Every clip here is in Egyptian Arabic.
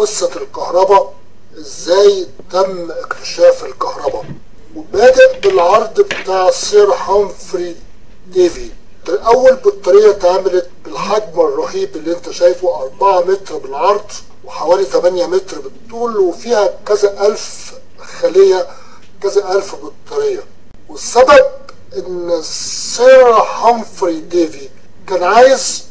قصة الكهرباء ازاي تم اكتشاف الكهرباء وبادئ بالعرض بتاع سير هامفري ديفي اول بطارية اتعملت بالحجم الرهيب اللي انت شايفه 4 متر بالعرض وحوالي 8 متر بالطول وفيها كذا الف خلية كذا الف بطارية والسبب ان سير هامفري ديفي كان عايز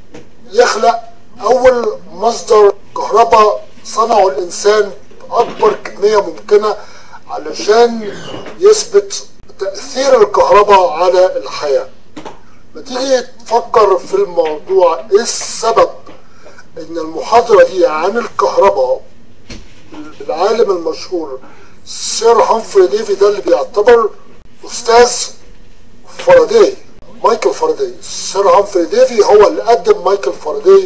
يخلق اول مصدر كهرباء صنعه الانسان باكبر كميه ممكنه علشان يثبت تاثير الكهرباء على الحياه ما تيجي تفكر في الموضوع ايه السبب ان المحاضره دي عن الكهرباء العالم المشهور سير هامفري ديفي ده اللي بيعتبر استاذ فاراداي مايكل فاراداي سير هامفري ديفي هو اللي قدم مايكل فاراداي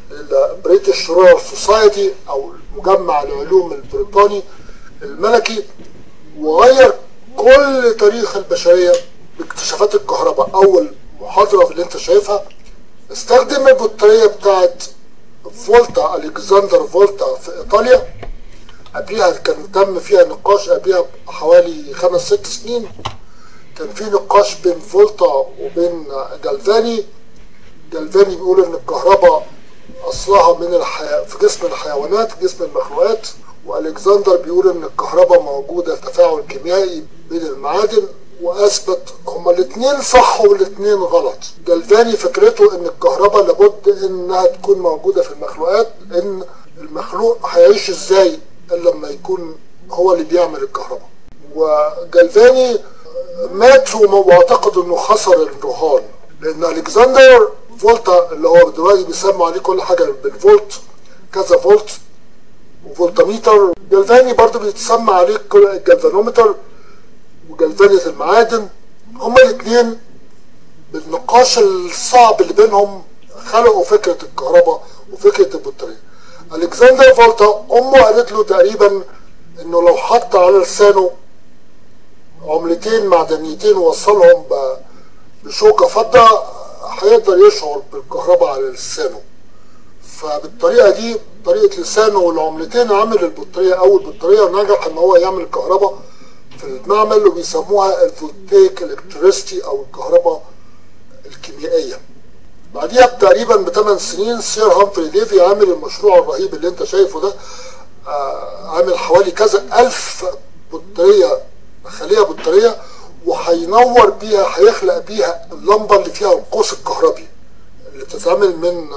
للبريتش رويال سوسايتي او مجمع العلوم البريطاني الملكي وغير كل تاريخ البشريه باكتشافات الكهرباء اول محاضره اللي انت شايفها استخدم البطاريه بتاعت فولتا الكسندر فولتا في ايطاليا قبلها كان تم فيها نقاش قبلها حوالي خمس ست سنين كان في نقاش بين فولتا وبين جالفاني جالفاني بيقول ان الكهرباء اصلها من الحياة في جسم الحيوانات جسم المخلوقات والكسندر بيقول ان الكهرباء موجوده في تفاعل كيميائي بين المعادن واثبت هما الاثنين صح والاثنين غلط جالفاني فكرته ان الكهرباء لابد انها تكون موجوده في المخلوقات ان المخلوق هيعيش ازاي الا لما يكون هو اللي بيعمل الكهرباء وجالفاني مات واعتقد انه خسر الرهان لان الكسندر فولتا اللي هو دلوقتي بيسموا عليه كل حاجه بالفولت كذا فولت وفولتميتر جلفاني برضو بيتسمى عليه الجلفانومتر وجلفانية المعادن هما الاثنين بالنقاش الصعب اللي بينهم خلقوا فكرة الكهرباء وفكرة البطارية الكسندر فولتا امه قالت له تقريبا انه لو حط على لسانه عملتين معدنيتين ووصلهم بشوكة فضة هيقدر يشعر بالكهرباء على لسانه فبالطريقه دي طريقه لسانه والعملتين عمل البطاريه اول بطاريه ونجح ان هو يعمل الكهرباء في المعمل وبيسموها الفولتيك الكتريستي او الكهرباء الكيميائيه بعديها تقريبا بثمان سنين سير هامفري ديفي عامل المشروع الرهيب اللي انت شايفه ده آه عامل حوالي كذا الف بطاريه خليه بطاريه وهينور بيها هيخلق بيها اللمبه اللي فيها القوس الكهربي اللي بتتعمل من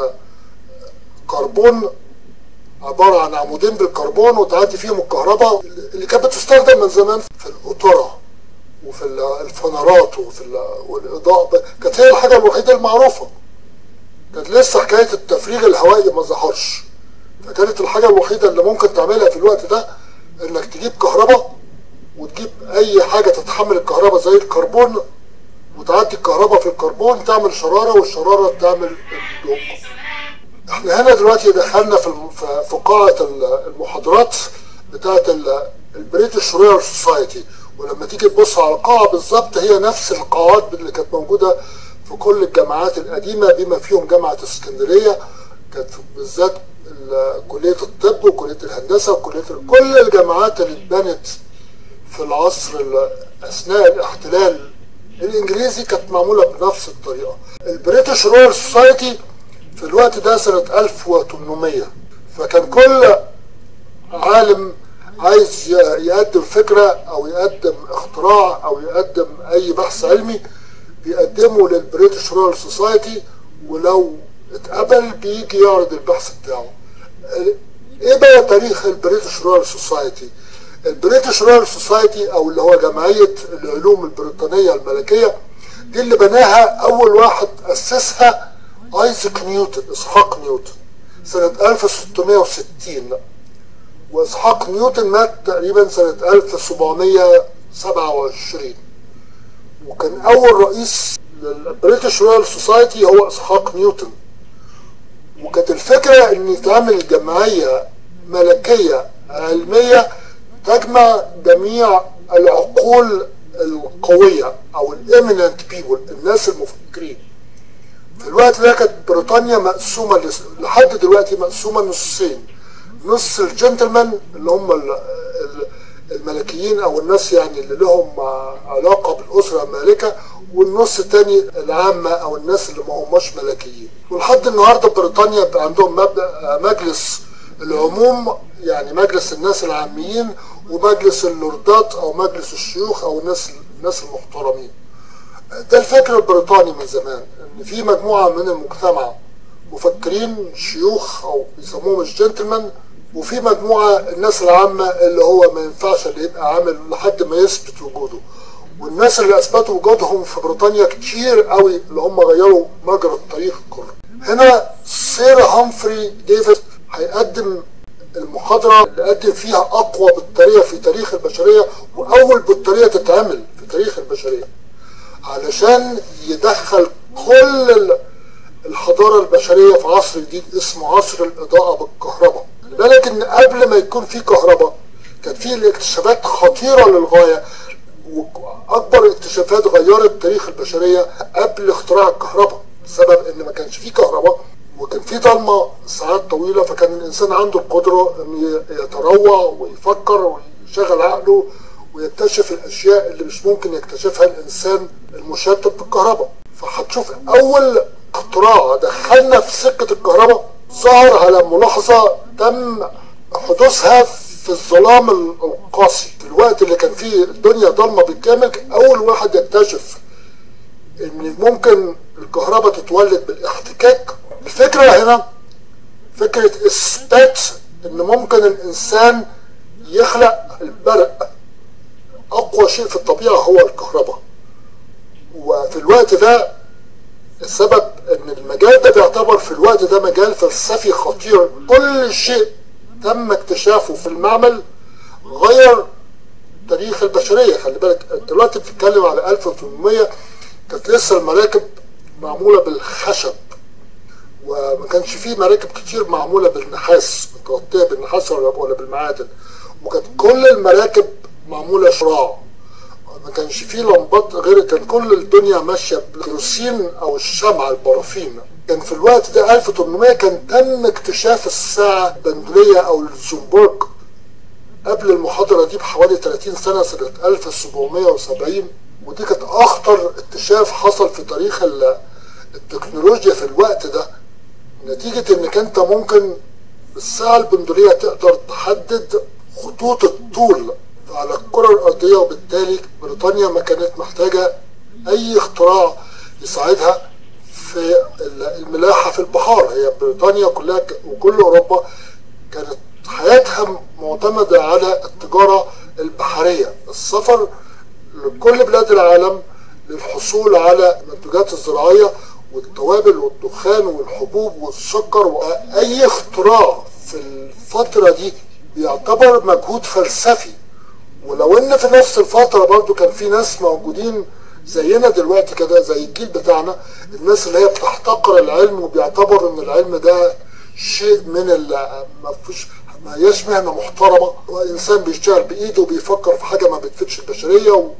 كربون عباره عن عمودين بالكربون وتعدي فيهم الكهرباء اللي كانت بتستخدم من زمان في القطره وفي الفنارات وفي والاضاءه كانت هي الحاجه الوحيده المعروفه كانت لسه حكايه التفريغ الهوائي ما ظهرش فكانت الحاجه الوحيده اللي ممكن تعملها في الوقت ده انك تجيب كهرباء وتجيب اي حاجة تتحمل الكهرباء زي الكربون وتعدي الكهرباء في الكربون تعمل شرارة والشرارة تعمل الضوء احنا هنا دلوقتي دخلنا في في قاعة المحاضرات بتاعة البريتش رويال سوسايتي ولما تيجي تبص على القاعة بالظبط هي نفس القاعات اللي كانت موجودة في كل الجامعات القديمة بما فيهم جامعة اسكندرية كانت بالذات كلية الطب وكلية الهندسة وكلية كل الجامعات اللي اتبنت في العصر اثناء الاحتلال الانجليزي كانت معموله بنفس الطريقه البريتش رويال سوسايتي في الوقت ده سنه 1800 فكان كل عالم عايز يقدم فكره او يقدم اختراع او يقدم اي بحث علمي بيقدمه للبريتش رويال سوسايتي ولو اتقبل بيجي يعرض البحث بتاعه ايه بقى تاريخ البريتش رويال سوسايتي البريتش رويال سوسايتي او اللي هو جمعيه العلوم البريطانيه الملكيه دي اللي بناها اول واحد اسسها ايزاك نيوتن اسحاق نيوتن سنه 1660 واسحاق نيوتن مات تقريبا سنه 1727 وكان اول رئيس للبريتش رويال سوسايتي هو اسحاق نيوتن وكانت الفكره ان يتعمل جمعيه ملكيه علميه تجمع جميع العقول القوية أو الإيميننت بيبول الناس المفكرين في الوقت ده كانت بريطانيا مقسومة لحد دلوقتي مقسومة نصين نص الجنتلمان اللي هم ال- ال- الملكيين او الناس يعني اللي لهم علاقه بالاسره المالكه والنص التاني العامه او الناس اللي ما هماش ملكيين ولحد النهارده بريطانيا بقى عندهم مبدا مجلس العموم يعني مجلس الناس العاميين ومجلس اللوردات او مجلس الشيوخ او الناس الناس المحترمين ده الفكر البريطاني من زمان ان في مجموعه من المجتمع مفكرين شيوخ او بيسموهم الجنتلمان وفي مجموعه الناس العامه اللي هو ما ينفعش اللي يبقى عامل لحد ما يثبت وجوده والناس اللي اثبتوا وجودهم في بريطانيا كتير قوي اللي هم غيروا مجرى التاريخ كله هنا سير هامفري ديفيد هيقدم المحاضرة اللي قدم فيها أقوى بطارية في تاريخ البشرية وأول بطارية تتعمل في تاريخ البشرية علشان يدخل كل ال- الحضارة البشرية في عصر جديد اسمه عصر الإضاءة بالكهرباء بالك إن قبل ما يكون في كهرباء كان في الاكتشافات خطيرة للغاية وأكبر اكتشافات غيرت تاريخ البشرية قبل اختراع الكهرباء بسبب إن ما كانش في كهرباء وكان في ضلمة ساعات طويلة فكان الإنسان عنده القدرة إنه يتروع ويفكر ويشغل عقله ويكتشف الأشياء اللي مش ممكن يكتشفها الإنسان المشتت بالكهرباء فهتشوف أول اختراع دخلنا في سكة الكهرباء ظهر على ملاحظة تم حدوثها في الظلام القاسي في الوقت اللي كان فيه الدنيا ضلمة بالكامل أول واحد يكتشف ان ممكن الكهرباء تتولد بالاحتكاك الفكرة هنا فكرة اثبات ان ممكن الانسان يخلق البرق اقوى شيء في الطبيعة هو الكهرباء وفي الوقت ده السبب ان المجال ده بيعتبر في الوقت ده مجال فلسفي خطير كل شيء تم اكتشافه في المعمل غير تاريخ البشرية خلي بالك انت دلوقتي بتتكلم على 1800 كانت لسه المراكب معمولة بالخشب وما كانش فيه مراكب كتير معمولة بالنحاس متغطية بالنحاس ولا ولا بالمعادن وكانت كل المراكب معمولة شراع ما كانش فيه لمبات غير كان كل الدنيا ماشية بالكيروسين أو الشمع البرافين كان في الوقت ده 1800 كان تم اكتشاف الساعة البندولية أو الزومبورج قبل المحاضرة دي بحوالي 30 سنة سنة 1770 ودي كانت أخطر اكتشاف حصل في تاريخ ال- التكنولوجيا في الوقت ده نتيجة إنك أنت ممكن بالساعة البندولية تقدر تحدد خطوط الطول على الكرة الأرضية وبالتالي بريطانيا ما كانت محتاجة أي اختراع يساعدها في ال- الملاحة في البحار هي بريطانيا كلها ك- وكل أوروبا كانت حياتها معتمدة على التجارة البحرية السفر لكل بلاد العالم للحصول على المنتجات الزراعية والتوابل والدخان والحبوب والسكر وأي اختراع في الفترة دي بيعتبر مجهود فلسفي ولو ان في نفس الفترة برضو كان في ناس موجودين زينا دلوقتي كده زي الجيل بتاعنا الناس اللي هي بتحتقر العلم وبيعتبر ان العلم ده شيء من ال ما فيش ما هياش مهنة محترمة وإنسان بيشتغل بإيده وبيفكر في حاجة ما بتفيدش البشرية و...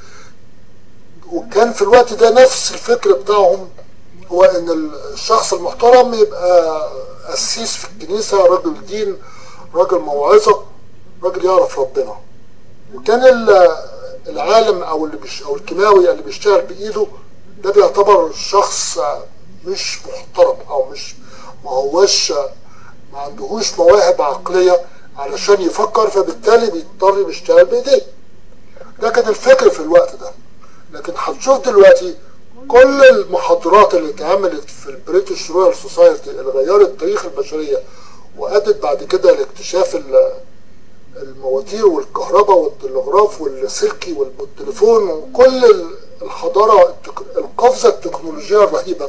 وكان في الوقت ده نفس الفكر بتاعهم هو ان الشخص المحترم يبقى قسيس في الكنيسة راجل دين راجل موعظة راجل يعرف ربنا وكان ال- العالم او اللي بيش او الكيماوي اللي بيشتغل بايده ده بيعتبر شخص مش محترم او مش ما هوش ما عندهوش مواهب عقلية علشان يفكر فبالتالي بيضطر يشتغل بايديه ده كان الفكر في الوقت ده لكن هتشوف دلوقتي كل المحاضرات اللي اتعملت في البريتش رويال سوسايتي اللي غيرت تاريخ البشرية وأدت بعد كده لاكتشاف ال- المواتير والكهرباء والتلغراف والسلكي والتليفون وكل ال- الحضارة التك- القفزة التكنولوجية الرهيبة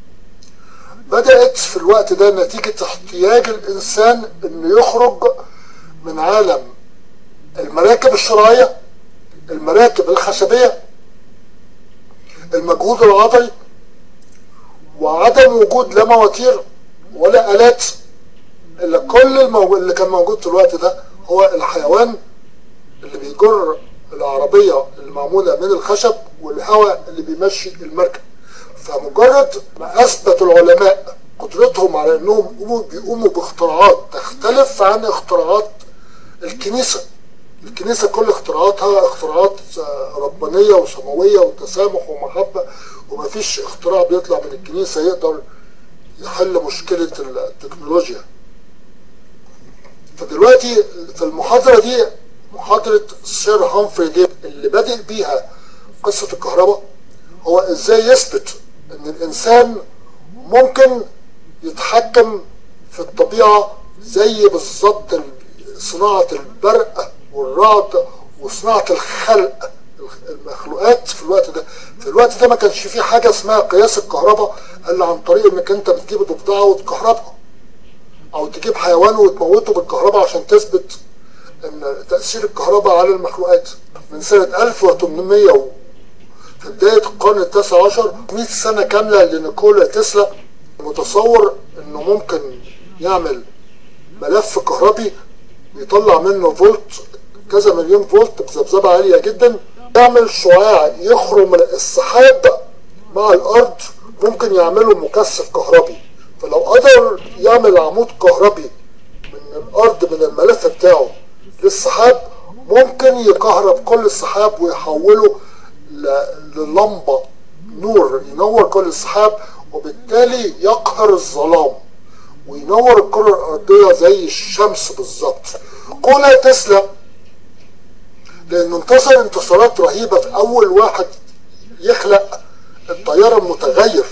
بدأت في الوقت ده نتيجة احتياج الإنسان إنه يخرج من عالم المراكب الشراعية المراكب الخشبية المجهود العضلي وعدم وجود لا مواتير ولا آلات إلا كل المو... اللي كان موجود في الوقت ده هو الحيوان اللي بيجر العربية اللي معمولة من الخشب والهواء اللي بيمشي المركب فمجرد ما أثبت العلماء قدرتهم على انهم يقوموا بيقوموا باختراعات تختلف عن اختراعات الكنيسه الكنيسه كل اختراعاتها اختراعات آه، ربانيه وسماويه وتسامح ومحبه ومفيش اختراع بيطلع من الكنيسه يقدر يحل مشكله التكنولوجيا فدلوقتي في المحاضره دي محاضره سير هامفري ديب اللي بادئ بيها قصه الكهرباء هو ازاي يثبت ان الانسان ممكن يتحكم في الطبيعه زي بالظبط صناعه البرق والرعد وصناعه الخلق المخلوقات في الوقت ده في الوقت ده ما كانش في حاجه اسمها قياس الكهرباء الا عن طريق انك انت بتجيب ضفدعه وتكهربها او تجيب حيوان وتموته بالكهرباء عشان تثبت ان تاثير الكهرباء على المخلوقات من سنه 1800 و في بداية القرن التاسع عشر 100 سنة كاملة لنيكولا تسلا متصور انه ممكن يعمل ملف كهربي يطلع منه فولت كذا مليون فولت بذبذبة عالية جدا يعمل شعاع يخرم السحاب مع الارض ممكن يعمله مكثف كهربي فلو قدر يعمل عمود كهربي من الارض من الملف بتاعه للسحاب ممكن يكهرب كل السحاب ويحوله للمبة نور ينور كل السحاب وبالتالي يقهر الظلام وينور الكرة الأرضية زي الشمس بالظبط كولا تسلا لأنه انتصر انتصارات رهيبة في أول واحد يخلق التيار المتغير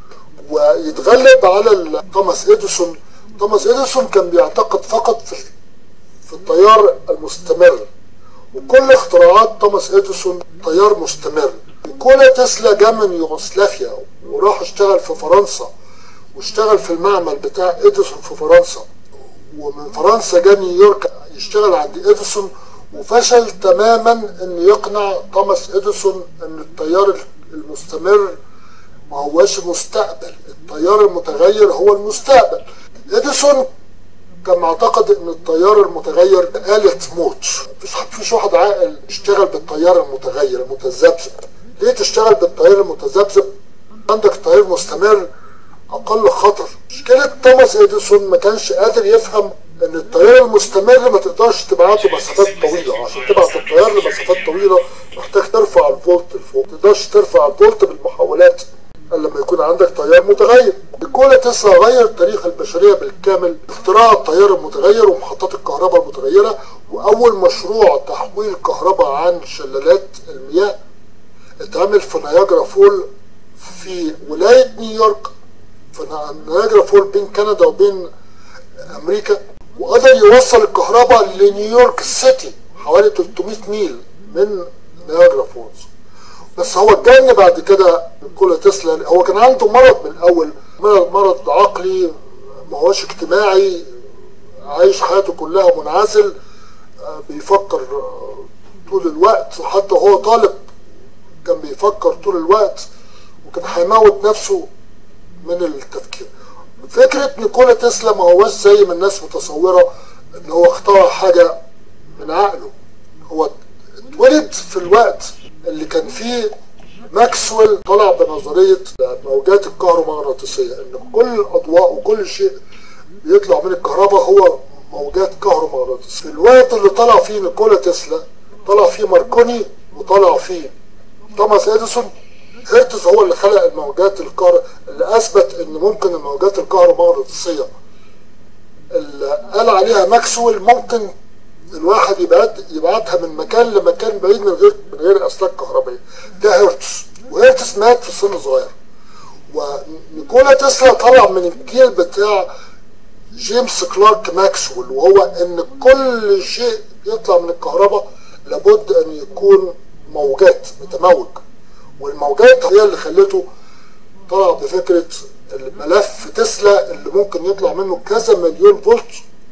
ويتغلب على توماس إديسون توماس إديسون كان بيعتقد فقط في في التيار المستمر وكل اختراعات توماس اديسون تيار مستمر نيكولا تسلا جاء من يوغوسلافيا وراح اشتغل في فرنسا واشتغل في المعمل بتاع اديسون في فرنسا ومن فرنسا جاء نيويورك يشتغل عند اديسون وفشل تماما ان يقنع توماس اديسون ان التيار المستمر ما هواش المستقبل التيار المتغير هو المستقبل اديسون كان معتقد ان التيار المتغير آلة موت مفيش مفيش واحد عاقل يشتغل بالتيار المتغير المتذبذب ليه تشتغل بالتيار المتذبذب عندك تيار مستمر اقل خطر مشكلة توماس اديسون ما كانش قادر يفهم ان التيار المستمر ما تقدرش تبعته مسافات طويلة عشان تبعت التيار لمسافات طويلة محتاج ترفع الفولت لفوق ما تقدرش ترفع الفولت بالمحولات الا لما يكون عندك تيار متغير نيكولا تسلا غير تاريخ البشرية بالكامل اختراع التيار المتغير ومحطات الكهرباء المتغيرة واول مشروع تحويل كهرباء عن شلالات المياه اتعمل في نياجرا فول في ولاية نيويورك في نياجرا فول بين كندا وبين امريكا وقدر يوصل الكهرباء لنيويورك سيتي حوالي 300 ميل من نياجرا فولز بس هو اتجن بعد كده نيكولا تسلا هو كان عنده مرض من الاول مرض مرض عقلي ما هوش اجتماعي عايش حياته كلها منعزل بيفكر طول الوقت وحتى هو طالب كان بيفكر طول الوقت وكان هيموت نفسه من التفكير فكرة نيكولا تسلا ما هوش زي ما الناس متصورة ان هو اخترع حاجة من عقله هو اتولد في الوقت اللي كان فيه ماكسويل طلع بنظرية موجات الكهرومغناطيسية ان كل الاضواء وكل شيء بيطلع من الكهرباء هو موجات كهرومغناطيسية في الوقت اللي طلع فيه نيكولا تسلا طلع فيه ماركوني وطلع فيه توماس اديسون هرتز هو اللي خلق الموجات الكهر اللي اثبت ان ممكن الموجات الكهرومغناطيسية اللي قال عليها ماكسويل ممكن الواحد يبعت يبعتها من مكان لمكان بعيد من غير من غير اسلاك كهربائيه ده هرتز وهرتز مات في سن صغير ونيكولا تسلا طلع من الجيل بتاع جيمس كلارك ماكسويل وهو ان كل شيء يطلع من الكهرباء لابد ان يكون موجات متموج والموجات هي اللي خلته طلع بفكره الملف تسلا اللي ممكن يطلع منه كذا مليون فولت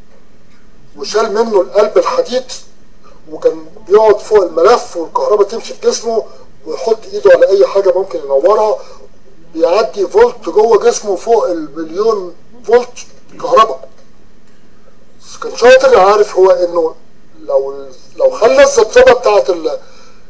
وشال منه القلب الحديد وكان بيقعد فوق الملف والكهرباء تمشي في جسمه ويحط ايده على اي حاجه ممكن ينورها بيعدي فولت جوه جسمه فوق المليون فولت كهرباء كان شاطر عارف هو انه لو لو خلى الذبذبه بتاعت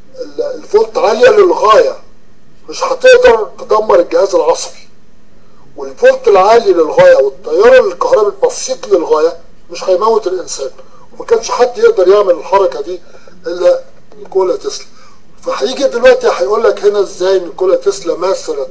الفولت عاليه للغايه مش هتقدر تدمر الجهاز العصبي والفولت العالي للغايه والتيار الكهربي البسيط للغايه مش هيموت الانسان وما كانش حد يقدر يعمل الحركه دي الا نيكولا تسلا فهيجي دلوقتي هيقول لك هنا ازاي نيكولا تسلا مات سنه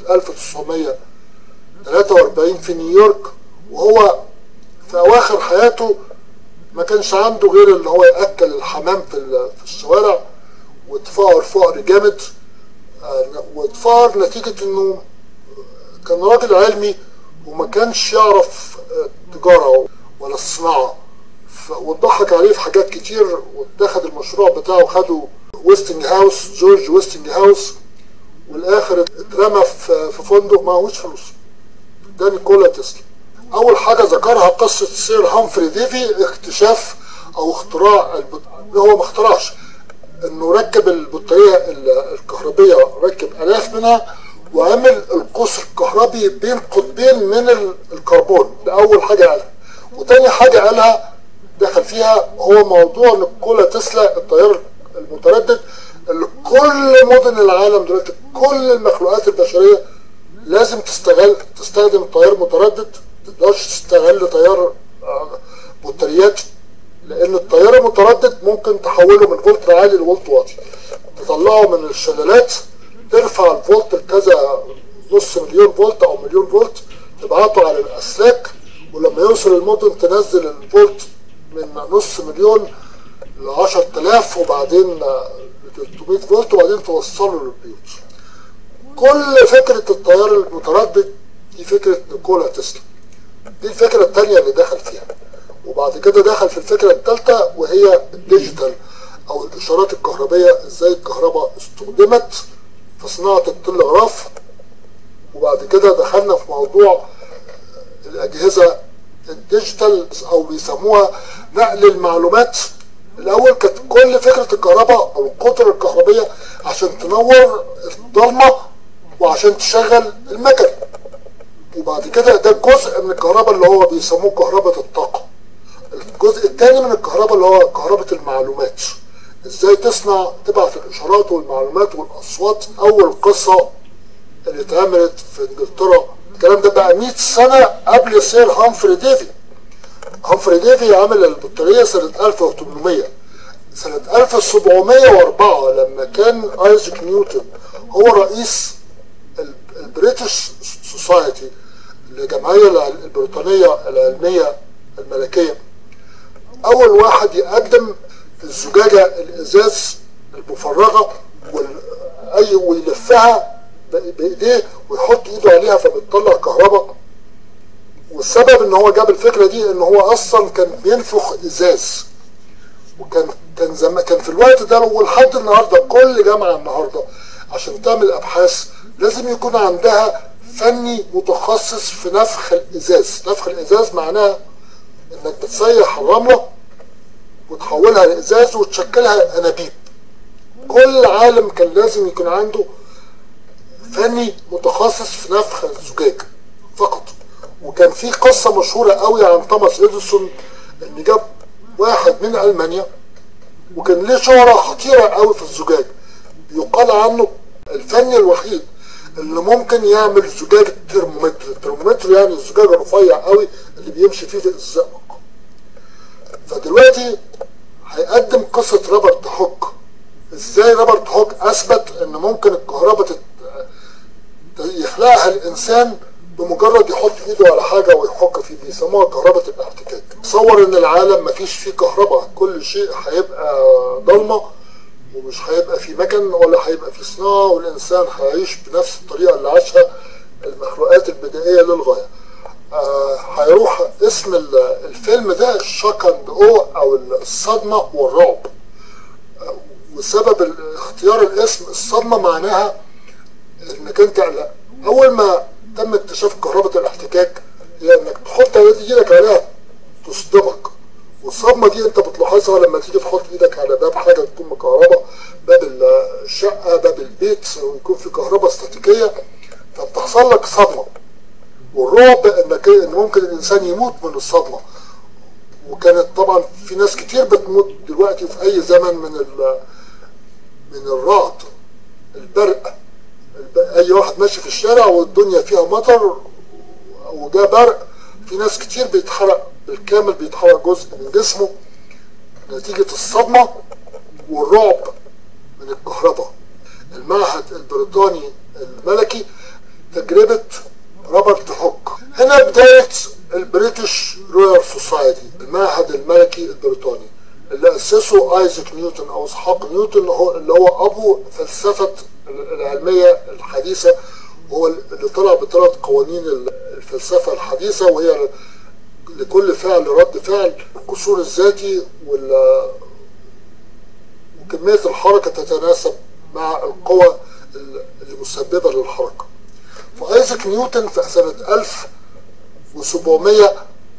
1943 في نيويورك وهو في اواخر حياته ما كانش عنده غير ان هو ياكل الحمام في ال- في الشوارع واتفقر فقر جامد آه، واتفقر نتيجه انه كان راجل علمي وما كانش يعرف آه، تجاره ولا الصناعه ف- واتضحك عليه في حاجات كتير واتخذ المشروع بتاعه خده ويستنج هاوس جورج ويستنج هاوس والاخر اترمى في في فندق معهوش فلوس ده نيكولا تسلا اول حاجه ذكرها قصه سير هامفري ديفي اكتشاف او اختراع البط... هو ما اخترعش انه ركب البطاريه ال- الكهربيه ركب الاف منها وعمل القوس الكهربي بين قطبين من ال- الكربون ده اول حاجه قالها وتاني حاجه قالها دخل فيها هو موضوع نيكولا تسلا التيار المتردد اللي كل مدن العالم دلوقتي كل المخلوقات البشريه لازم تستغل تستخدم تيار متردد ما تقدرش تستغل تيار آه، بطاريات لان التيار المتردد ممكن تحوله من فولت عالي لفولت واطي تطلعه من الشلالات ترفع الفولت لكذا نص مليون فولت او مليون فولت تبعته على الاسلاك ولما يوصل المدن تنزل الفولت من نص مليون ل 10000 وبعدين ل 300 فولت وبعدين توصله للبيوت كل فكرة التيار المتردد دي فكرة نيكولا تسلا دي الفكرة التانية اللي دخل فيها وبعد كده دخل في الفكرة التالتة وهي الديجيتال أو الإشارات الكهربية إزاي الكهرباء استخدمت في صناعة التلغراف وبعد كده دخلنا في موضوع الأجهزة الديجيتال أو بيسموها نقل المعلومات الأول كانت كل فكرة الكهرباء أو القطر الكهربية عشان تنور الضلمة وعشان تشغل المكن وبعد كده ده جزء من الكهرباء اللي هو بيسموه كهرباء الطاقة الجزء الثاني من الكهرباء اللي هو كهرباء المعلومات ازاي تصنع تبعت الاشارات والمعلومات والاصوات اول قصة اللي اتعملت في انجلترا الكلام ده بقى 100 سنة قبل سير هامفري ديفي هامفري ديفي عمل البطارية سنة 1800 سنة 1704 لما كان ايزاك نيوتن هو رئيس ال- البريتش سوسايتي الجمعية الع- البريطانية العلمية الملكية أول واحد يقدم الزجاجة الإزاز المفرغة وال- أي ويلفها ب- بإيديه ويحط إيده عليها فبتطلع كهرباء والسبب إن هو جاب الفكرة دي إن هو أصلا كان بينفخ إزاز وكان كان زمان كان في الوقت ده ولحد النهارده كل جامعه النهارده عشان تعمل ابحاث لازم يكون عندها فني متخصص في نفخ الازاز نفخ الازاز معناها انك بتسيح الرمله وتحولها لازاز وتشكلها انابيب كل عالم كان لازم يكون عنده فني متخصص في نفخ الزجاج فقط وكان في قصة مشهورة قوي عن توماس اديسون ان جاب واحد من المانيا وكان ليه شهرة خطيرة قوي في الزجاج يقال عنه الفني الوحيد اللي ممكن يعمل زجاج الترمومتر الترمومتر يعني الزجاج الرفيع قوي اللي بيمشي فيه في الزئبق فدلوقتي هيقدم قصة روبرت هوك ازاي روبرت هوك اثبت ان ممكن الكهرباء تت... يخلقها الانسان بمجرد يحط ايده على حاجه ويحك فيه بيسموها كهرباء الاحتكاك تصور ان العالم مفيش فيه كهرباء كل شيء هيبقى ضلمه ومش هيبقى فيه مكن ولا هيبقى فيه صناعه والانسان هيعيش بنفس الطريقه اللي عاشها المخلوقات البدائيه للغايه آه هيروح اسم ال- الفيلم ده شوك اند او او الصدمه والرعب آه وسبب اختيار الاسم الصدمه معناها انك انت لا اول ما تم اكتشاف كهرباء الاحتكاك هي انك تحط ايدك عليها تصدمك والصدمه دي انت بتلاحظها لما تيجي تحط ايدك على باب حاجه تكون مكهرباء باب الشقه باب البيت ويكون في كهرباء استاتيكيه فبتحصل لك صدمه والرعب انك ان ممكن الانسان يموت من الصدمه وكانت طبعا في ناس كتير بتموت دلوقتي في اي زمن من ال- من الرعد البرق الب- اي واحد ماشي في الشارع والدنيا فيها مطر وجاء برق في ناس كتير بيتحرق بالكامل بيتحرق جزء من جسمه نتيجة الصدمة والرعب من الكهرباء المعهد البريطاني الملكي تجربة روبرت هوك هنا بداية البريتش رويال سوسايتي المعهد الملكي البريطاني اللي أسسه آيزاك نيوتن أو إسحاق نيوتن هو اللي هو أبو فلسفة العلمية الحديثة هو اللي طلع بثلاث قوانين الفلسفة الحديثة وهي لكل فعل رد فعل القصور الذاتي وال وكمية الحركة تتناسب مع القوى المسببة للحركة فايزاك نيوتن في سنة 1700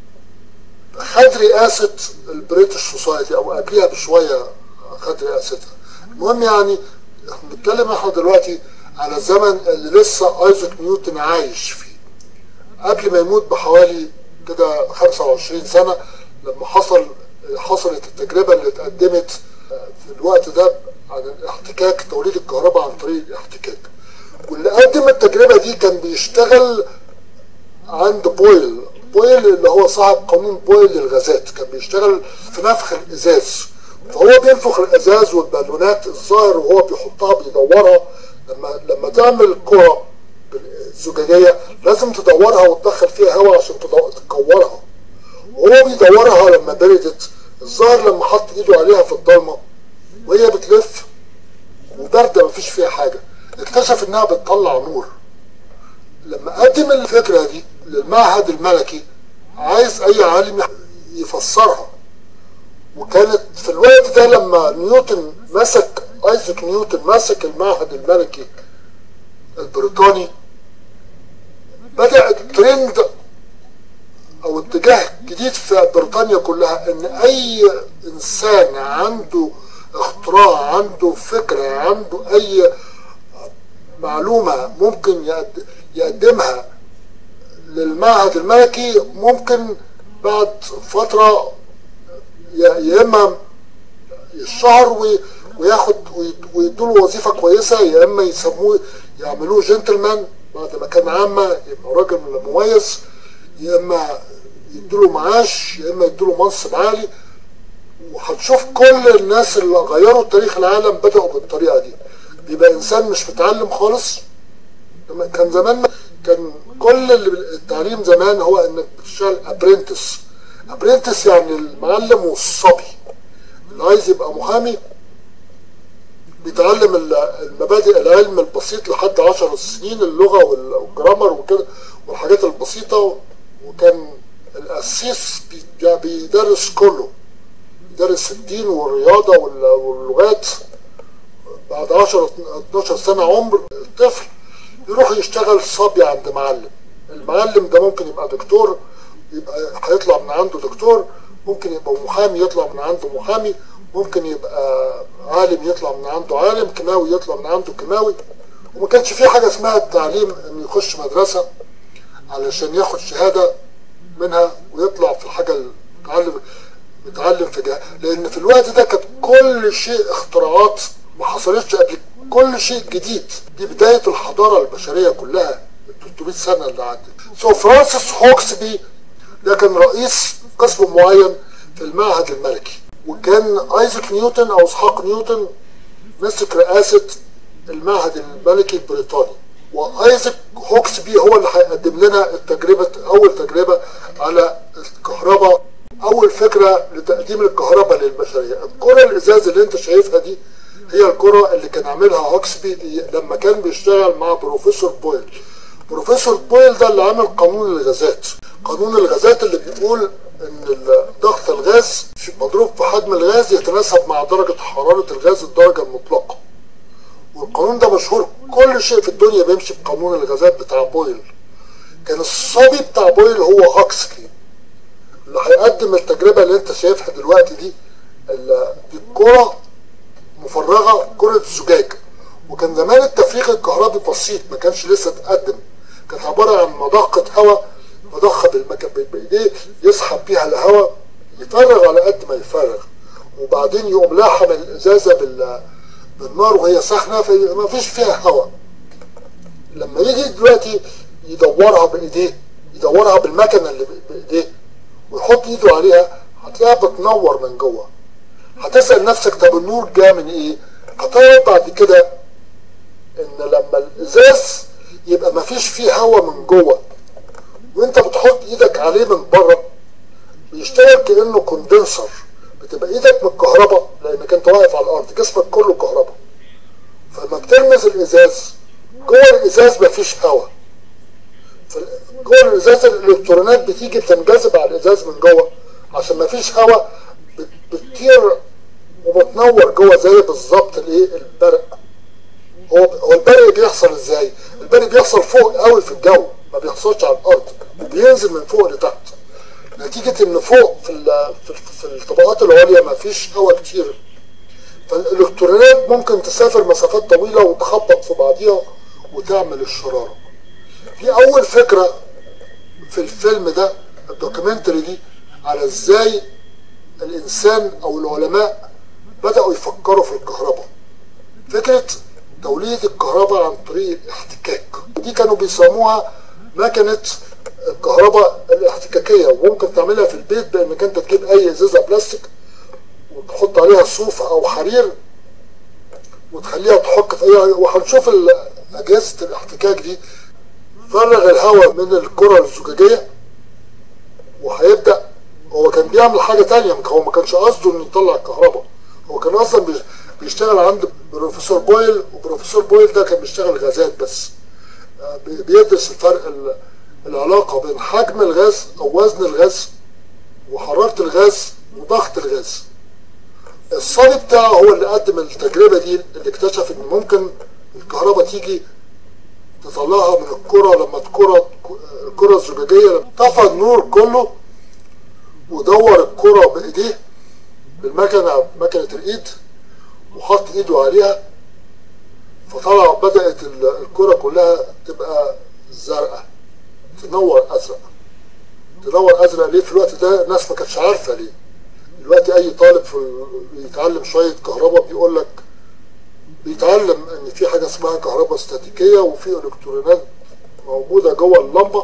خد رئاسة البريتش سوسايتي او قبلها بشوية خد رئاستها المهم يعني بنتكلم احنا دلوقتي على الزمن اللي لسه ايزاك نيوتن عايش فيه قبل ما يموت بحوالي كده 25 سنة لما حصل حصلت التجربة اللي اتقدمت في الوقت ده عن الاحتكاك توليد الكهرباء عن طريق الاحتكاك واللي قدم التجربة دي كان بيشتغل عند بويل بويل اللي هو صاحب قانون بويل للغازات كان بيشتغل في نفخ الازاز فهو بينفخ الازاز والبالونات الظاهر وهو بيحطها بيدورها لما لما تعمل كرة زجاجية لازم تدورها وتدخل فيها هواء عشان تكورها وهو بيدورها لما بردت الظاهر لما حط ايده عليها في الضلمة وهي بتلف وباردة مفيش فيها حاجة اكتشف انها بتطلع نور لما قدم الفكرة دي للمعهد الملكي عايز اي عالم يفسرها وكانت في الوقت ده لما نيوتن مسك ايزاك نيوتن مسك المعهد الملكي البريطاني بدأ الترند او اتجاه جديد في بريطانيا كلها ان اي انسان عنده اختراع عنده فكرة عنده اي معلومة ممكن يقدمها للمعهد الملكي ممكن بعد فترة يا اما الشهر وياخد ويدوله وظيفة كويسة يا اما يسموه يعملوه جنتلمان بعد ما كان عامة يبقى راجل مميز يا اما يدوله معاش يا اما يدوله منصب عالي وهتشوف كل الناس اللي غيروا تاريخ العالم بدأوا بالطريقة دي بيبقى انسان مش متعلم خالص كان زمان كان كل اللي التعليم زمان هو انك بتشتغل ابرنتس ابرنتس يعني المعلم والصبي اللي عايز يبقى محامي بيتعلم المبادئ العلم البسيط لحد عشر سنين اللغة والجرامر وكده والحاجات البسيطة وكان القسيس بيدرس كله بيدرس الدين والرياضة واللغات بعد 10 12 سنة عمر الطفل يروح يشتغل صبي عند معلم المعلم ده ممكن يبقى دكتور يبقى هيطلع من عنده دكتور ممكن يبقى محامي يطلع من عنده محامي ممكن يبقى عالم يطلع من عنده عالم كيماوي يطلع من عنده كيماوي وما كانش في حاجة اسمها التعليم انه يخش مدرسة علشان ياخد شهادة منها ويطلع في الحاجة اللي متعلم متعلم في جهة لان في الوقت ده كانت كل شيء اختراعات ما حصلتش قبل كل شيء جديد دي بداية الحضارة البشرية كلها 300 سنة اللي عدت سو فرانسيس هوكسبي ده كان رئيس قسم معين في المعهد الملكي وكان ايزاك نيوتن او اسحاق نيوتن مسك رئاسة المعهد الملكي البريطاني وايزاك هوكسبي هو اللي هيقدم لنا التجربة اول تجربة على الكهرباء اول فكرة لتقديم الكهرباء للبشرية الكرة الازاز اللي انت شايفها دي هي الكرة اللي كان عاملها هوكسبي لما كان بيشتغل مع بروفيسور بويل بروفيسور بويل ده اللي عامل قانون الغازات قانون الغازات اللي بيقول ان ضغط الغاز مضروب في حجم الغاز يتناسب مع درجة حرارة الغاز الدرجة المطلقة والقانون ده مشهور كل شيء في الدنيا بيمشي بقانون الغازات بتاع بويل كان الصبي بتاع بويل هو هوكسلي اللي هيقدم التجربة اللي انت شايفها دلوقتي دي دي الكرة مفرغة كرة زجاج وكان زمان التفريغ الكهربي بسيط ما كانش لسه اتقدم كانت عبارة عن مضخة هواء مضخة بالمكان بايديه يسحب بيها الهواء يفرغ على قد ما يفرغ وبعدين يقوم لاحم الازازة بال بالنار وهي سخنة فما فيش فيها هواء لما يجي دلوقتي يدورها بايديه يدورها بالمكنه اللي بايديه ويحط ايده عليها هتلاقيها بتنور من جوه هتسال نفسك طب النور جاي من ايه هتعرف بعد كده ان لما الازاز يبقى مفيش فيه هواء من جوه وانت بتحط ايدك عليه من بره بيشتغل كانه كوندنسر بتبقى ايدك من الكهرباء لانك انت واقف على الارض جسمك كله كهرباء فلما بتلمس الازاز جوه الازاز مفيش هواء جوه الازاز الالكترونات بتيجي بتنجذب على الازاز من جوه عشان مفيش هواء بتطير وبتنور جوه زي بالظبط الايه البرق هو هو البرق بيحصل ازاي؟ البرق بيحصل فوق قوي في الجو ما بيحصلش على الارض وبينزل من فوق لتحت نتيجة ان فوق في في الطبقات العليا ما فيش هواء كتير فالالكترونات ممكن تسافر مسافات طويلة وتخبط في بعضيها وتعمل الشرارة دي اول فكرة في الفيلم ده الدوكيومنتري دي على ازاي الانسان او العلماء بدأوا يفكروا في الكهرباء فكرة توليد الكهرباء عن طريق الاحتكاك دي كانوا بيسموها مكنة الكهرباء الاحتكاكية وممكن تعملها في البيت بانك انت تجيب اي ازازة بلاستيك وتحط عليها صوف او حرير وتخليها تحك في اي وهنشوف اجهزة الاحتكاك دي فرغ الهواء من الكرة الزجاجية وهيبدأ هو كان بيعمل حاجة تانية هو ما كانش قصده انه يطلع الكهرباء هو كان اصلا بيشتغل عند بروفيسور بويل وبروفيسور بويل ده كان بيشتغل غازات بس بيدرس الفرق العلاقة بين حجم الغاز أو وزن الغاز وحرارة الغاز وضغط الغاز الصبي بتاعه هو اللي قدم التجربة دي اللي اكتشف ان ممكن الكهرباء تيجي تطلعها من الكرة لما الكرة الكرة الزجاجية طفى النور كله ودور الكرة بإيديه بالمكنة مكنة الإيد وحط إيده عليها فطلع بدأت الكرة كلها تبقى زرقاء تنور أزرق تنور أزرق ليه في الوقت ده الناس ما كانتش عارفة ليه دلوقتي أي طالب في بيتعلم شوية كهرباء بيقول لك بيتعلم إن في حاجة اسمها كهرباء استاتيكية وفي إلكترونات موجودة جوه اللمبة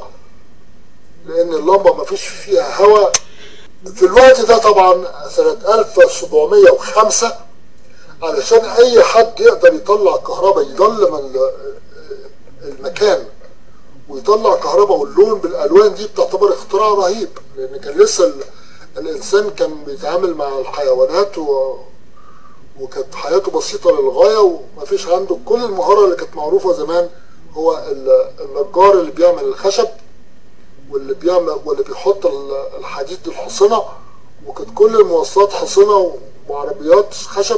لأن اللمبة ما فيش فيها هواء في الوقت ده طبعا سنة 1705 علشان اي حد يقدر يطلع كهرباء يضلم المكان ويطلع كهرباء واللون بالالوان دي بتعتبر اختراع رهيب لان كان لسه الانسان كان بيتعامل مع الحيوانات و... وكانت حياته بسيطه للغايه ومفيش عنده كل المهاره اللي كانت معروفه زمان هو النجار اللي بيعمل الخشب واللي بيعمل واللي بيحط الحديد الحصنه وكانت كل المواصلات حصنه وعربيات خشب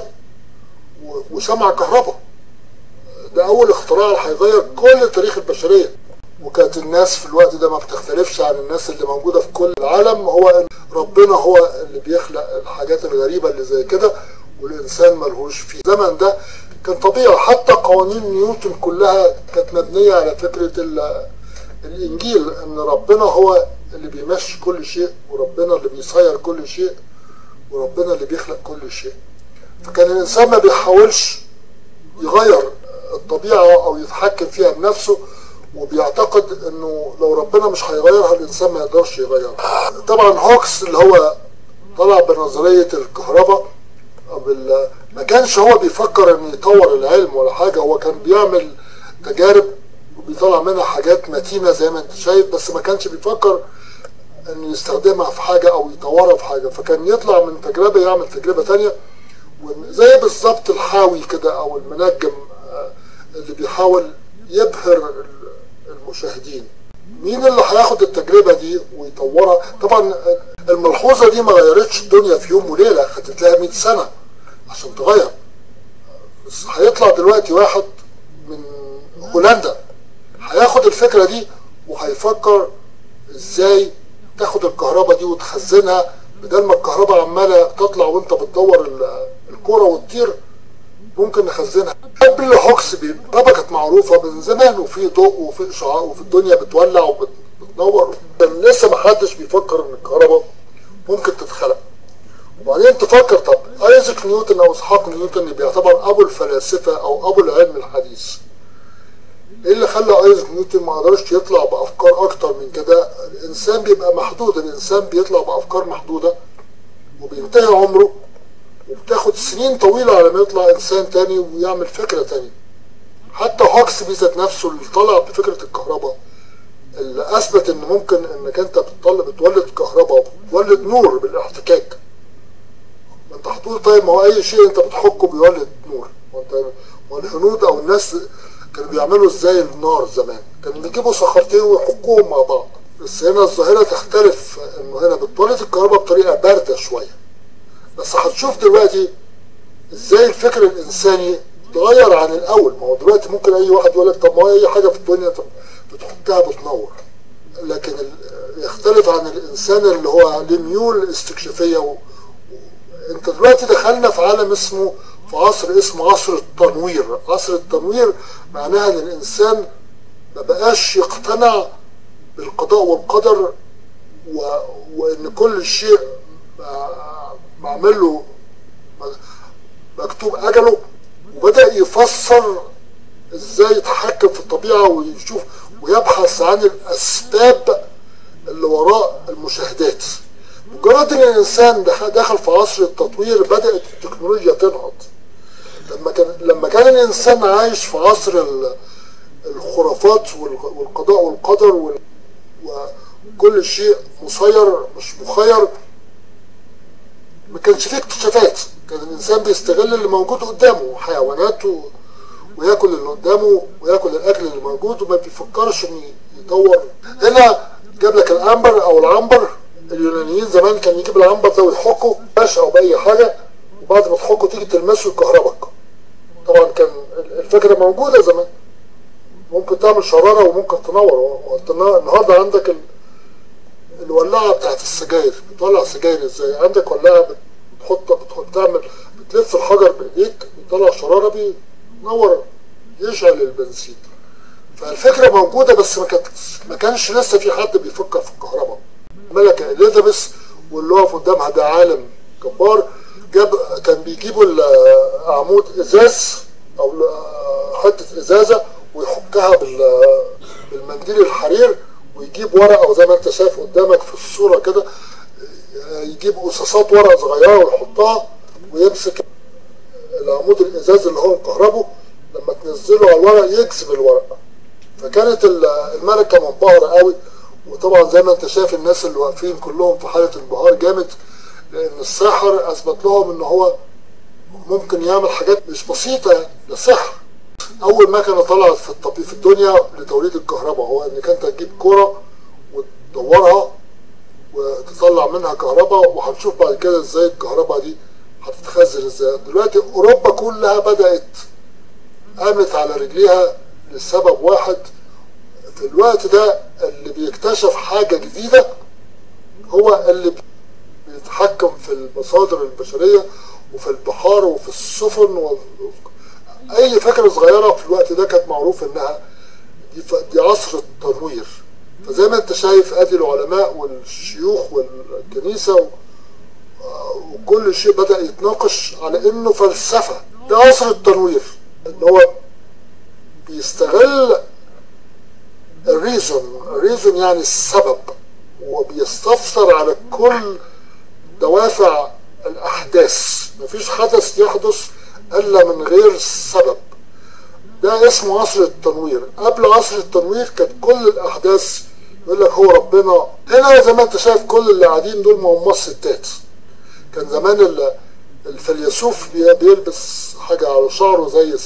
وشمع كهرباء ده اول اختراع اللي هيغير كل تاريخ البشريه وكانت الناس في الوقت ده ما بتختلفش عن الناس اللي موجوده في كل العالم هو ان ربنا هو اللي بيخلق الحاجات الغريبه اللي زي كده والانسان ملهوش في الزمن ده كان طبيعي حتى قوانين نيوتن كلها كانت مبنيه على فكره الانجيل ان ربنا هو اللي بيمشي كل شيء وربنا اللي بيسير كل شيء وربنا اللي بيخلق كل شيء فكان الانسان ما بيحاولش يغير الطبيعه او يتحكم فيها بنفسه وبيعتقد انه لو ربنا مش هيغيرها الانسان ما يقدرش يغيرها طبعا هوكس اللي هو طلع بنظريه الكهرباء بال... ما كانش هو بيفكر ان يطور العلم ولا حاجه هو كان بيعمل تجارب وبيطلع منها حاجات متينه زي ما انت شايف بس ما كانش بيفكر انه يستخدمها في حاجه او يطورها في حاجه فكان يطلع من تجربه يعمل تجربه تانية زي بالظبط الحاوي كده او المنجم اللي بيحاول يبهر المشاهدين مين اللي هياخد التجربه دي ويطورها طبعا الملحوظه دي ما غيرتش الدنيا في يوم وليله خدت لها 100 سنه عشان تغير بس هيطلع دلوقتي واحد من هولندا هياخد الفكره دي وهيفكر ازاي تاخد الكهرباء دي وتخزنها بدل ما الكهرباء عماله تطلع وانت بتدور الكوره وتطير ممكن نخزنها قبل هوكس بابا كانت معروفه من زمان وفي ضوء وفي اشعاع وفي الدنيا بتولع وبتنور كان لسه ما حدش بيفكر ان الكهرباء ممكن تتخلق وبعدين تفكر طب ايزاك نيوتن او اسحاق نيوتن اللي بيعتبر ابو الفلاسفه او ابو العلم الحديث ايه اللي خلى ايزاك نيوتن ما قدرش يطلع بافكار اكتر من كده الانسان بيبقى محدود الانسان بيطلع بافكار محدوده وبينتهي عمره وبتاخد سنين طويله على ما يطلع انسان تاني ويعمل فكره تانية حتى هوكس بذات نفسه اللي طلع بفكره الكهرباء اللي اثبت ان ممكن انك انت بتطلع بتولد كهرباء بتولد نور بالاحتكاك ما انت هتقول طيب ما هو اي شيء انت بتحكه بيولد نور وانت والهنود او الناس كانوا بيعملوا ازاي النار زمان كانوا بيجيبوا صخرتين ويحكوهم مع بعض بس هنا الظاهره تختلف انه هنا بتولد الكهرباء بطريقه بارده شويه بس هتشوف دلوقتي ازاي الفكر الانساني اتغير عن الاول ما هو دلوقتي ممكن اي واحد يقول لك طب ما هو اي حاجه في الدنيا بتحطها بتنور لكن يختلف عن الانسان اللي هو ليه ميول استكشافيه و... انت دلوقتي دخلنا في عالم اسمه في عصر اسمه عصر التنوير عصر التنوير معناها ان الانسان ما بقاش يقتنع بالقضاء والقدر و... وان كل شيء معمل له مكتوب اجله وبدا يفسر ازاي يتحكم في الطبيعه ويشوف ويبحث عن الاسباب اللي وراء المشاهدات مجرد ان الانسان دخل في عصر التطوير بدات التكنولوجيا تنهض لما كان لما كان الانسان عايش في عصر الخرافات والقضاء والقدر وكل شيء مسير مش مخير ما كانش فيه اكتشافات كان الانسان بيستغل اللي موجود قدامه حيوانات و... وياكل اللي قدامه وياكل الاكل اللي موجود وما بيفكرش انه يطور هنا جاب لك العنبر او العنبر اليونانيين زمان كان يجيب العنبر ده ويحكه باش او باي حاجه وبعد ما تحكه تيجي تلمسه يكهربك طبعا كان الفكره موجوده زمان ممكن تعمل شراره وممكن تنور النهارده عندك ال... الولاعه بتاعت السجاير بتولع سجاير ازاي عندك ولاعه بتحط بتحط تعمل بتلف الحجر بايديك بيطلع شراره بينور يشعل البنزين فالفكره موجوده بس ما كانت ما كانش لسه في حد بيفكر في الكهرباء الملكه اليزابيث واللي واقف قدامها ده عالم جبار جاب كان بيجيبوا عمود ازاز او حته ازازه ويحكها بالمنديل الحرير ويجيب ورقه وزي ما انت شايف قدامك في الصوره كده يجيب قصاصات ورق صغيره ويحطها ويمسك العمود الازاز اللي هو مكهربه لما تنزله على الورق يجذب الورق فكانت الملكه منبهره قوي وطبعا زي ما انت شايف الناس اللي واقفين كلهم في حاله انبهار جامد لان الساحر اثبت لهم ان هو ممكن يعمل حاجات مش بسيطه يعني ده سحر اول مكنه طلعت في الطبيب في الدنيا لتوليد الكهرباء هو انك انت تجيب كره وتدورها وتطلع منها كهرباء وهنشوف بعد كده ازاي الكهرباء دي هتتخزن ازاي دلوقتي اوروبا كلها بدات قامت على رجليها لسبب واحد في الوقت ده اللي بيكتشف حاجة جديدة هو اللي بيتحكم في المصادر البشرية وفي البحار وفي السفن و... أي فكرة صغيرة في الوقت ده كانت معروف إنها دي, ف... دي عصر التنوير فزي ما أنت شايف أدي العلماء والشيوخ والكنيسة و... وكل شيء بدأ يتناقش على إنه فلسفة ده عصر التنوير إن هو بيستغل الريزون الريزون يعني السبب وبيستفسر على كل دوافع الأحداث مفيش حدث يحدث إلا من غير سبب ده اسمه عصر التنوير قبل عصر التنوير كانت كل الأحداث يقول لك هو ربنا هنا زي ما انت شايف كل اللي قاعدين دول ما هم ستات كان زمان الفيلسوف بيلبس حاجة على شعره زي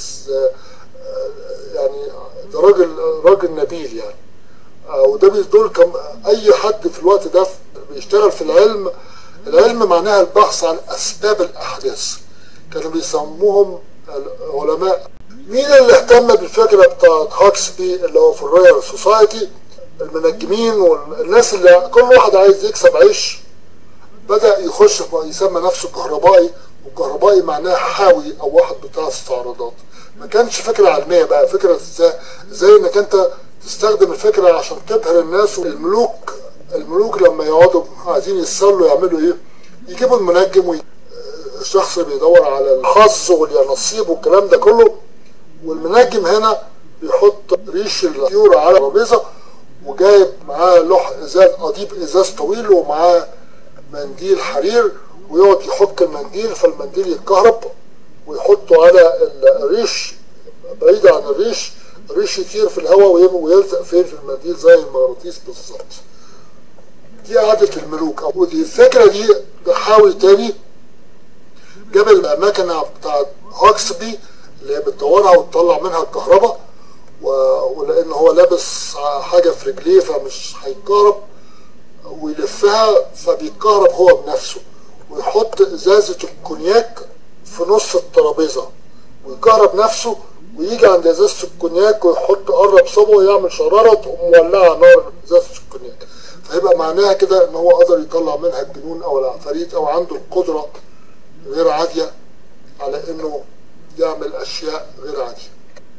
يعني ده راجل راجل نبيل يعني وده بيدل كم اي حد في الوقت ده بيشتغل في العلم العلم معناها البحث عن اسباب الاحداث كانوا بيسموهم العلماء مين اللي اهتم بالفكره بتاعت هاكسبي اللي هو في الرويال سوسايتي المنجمين والناس اللي كل واحد عايز يكسب عيش بدا يخش يسمى نفسه كهربائي وكهربائي معناه حاوي او واحد بتاع استعراضات ما كانش فكرة علمية بقى فكرة ازاي ازاي انك انت تستخدم الفكرة عشان تبهر الناس والملوك الملوك لما يقعدوا عايزين يتصلوا يعملوا ايه يجيبوا المنجم وي... الشخص اللي بيدور على الحظ واليانصيب والكلام ده كله والمنجم هنا بيحط ريش الطيور على الترابيزه وجايب معاه لوح ازاز قضيب ازاز طويل ومعاه منديل حرير ويقعد يحك المنديل فالمنديل يتكهرب ويحطه على الريش بعيد عن الريش الريش يطير في الهواء ويلزق فين في المنديل زي المغناطيس بالظبط دي عادة الملوك ودي الفكرة دي بحاول تاني جاب المكنة بتاعت هوكسبي اللي هي بتدورها وتطلع منها الكهرباء و... ولان هو لابس حاجة في رجليه فمش هيتكهرب ويلفها فبيتكهرب هو بنفسه ويحط ازازة الكونياك في نص الترابيزة ويكهرب نفسه ويجي عند ازازة الكونياك ويحط قرب صبعه يعمل شرارة تقوم مولعة نار ازازة الكونياك فيبقى معناها كده ان هو قدر يطلع منها الجنون او العفاريت او عنده القدرة غير عادية على انه يعمل اشياء غير عادية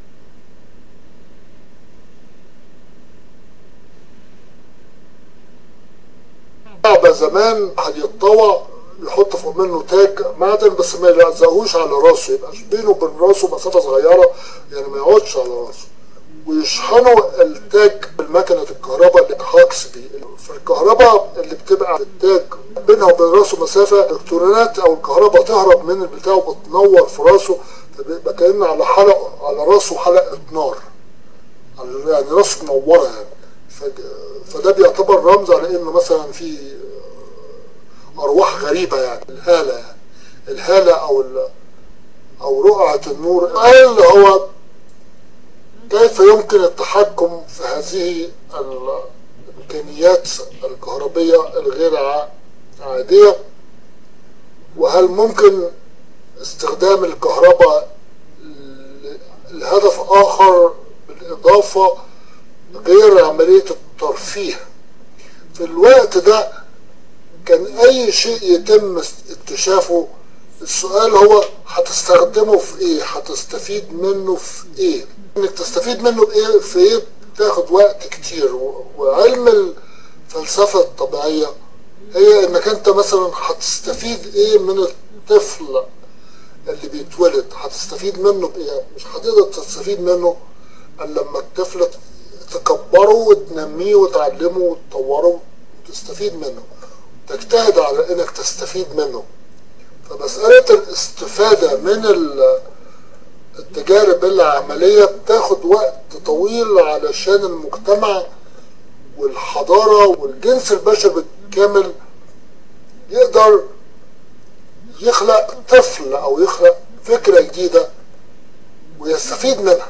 لعبة زمان هيتطوع يحط فوق منه تاج معدن بس ما يلزقهوش على راسه يبقى بينه وبين راسه مسافة صغيرة يعني ما يقعدش على راسه ويشحنوا التاج بالمكنة الكهرباء اللي هاكس بي في الكهرباء اللي بتبقى التاج بينها وبين راسه مسافة الالكترونات او الكهرباء تهرب من البتاع وتنور في راسه فبيبقى كأن على حلق على راسه حلقة نار يعني راسه منورة يعني فده بيعتبر رمز على انه مثلا في ارواح غريبة يعني الهالة يعني الهالة او او رقعة النور اللي هو كيف يمكن التحكم في هذه الامكانيات الكهربية الغير عادية وهل ممكن استخدام الكهرباء لهدف اخر بالاضافة غير عملية الترفيه في الوقت ده كان اي شيء يتم اكتشافه السؤال هو هتستخدمه في ايه هتستفيد منه في ايه انك تستفيد منه بايه في ايه بتاخد وقت كتير وعلم الفلسفة الطبيعية هي انك انت مثلا هتستفيد ايه من الطفل اللي بيتولد هتستفيد منه بايه مش هتقدر تستفيد منه الا لما الطفل تكبره وتنميه وتعلمه وتطوره وتستفيد منه تجتهد على انك تستفيد منه فمسألة الاستفادة من التجارب العملية بتاخد وقت طويل علشان المجتمع والحضارة والجنس البشري بالكامل يقدر يخلق طفل او يخلق فكرة جديدة ويستفيد منها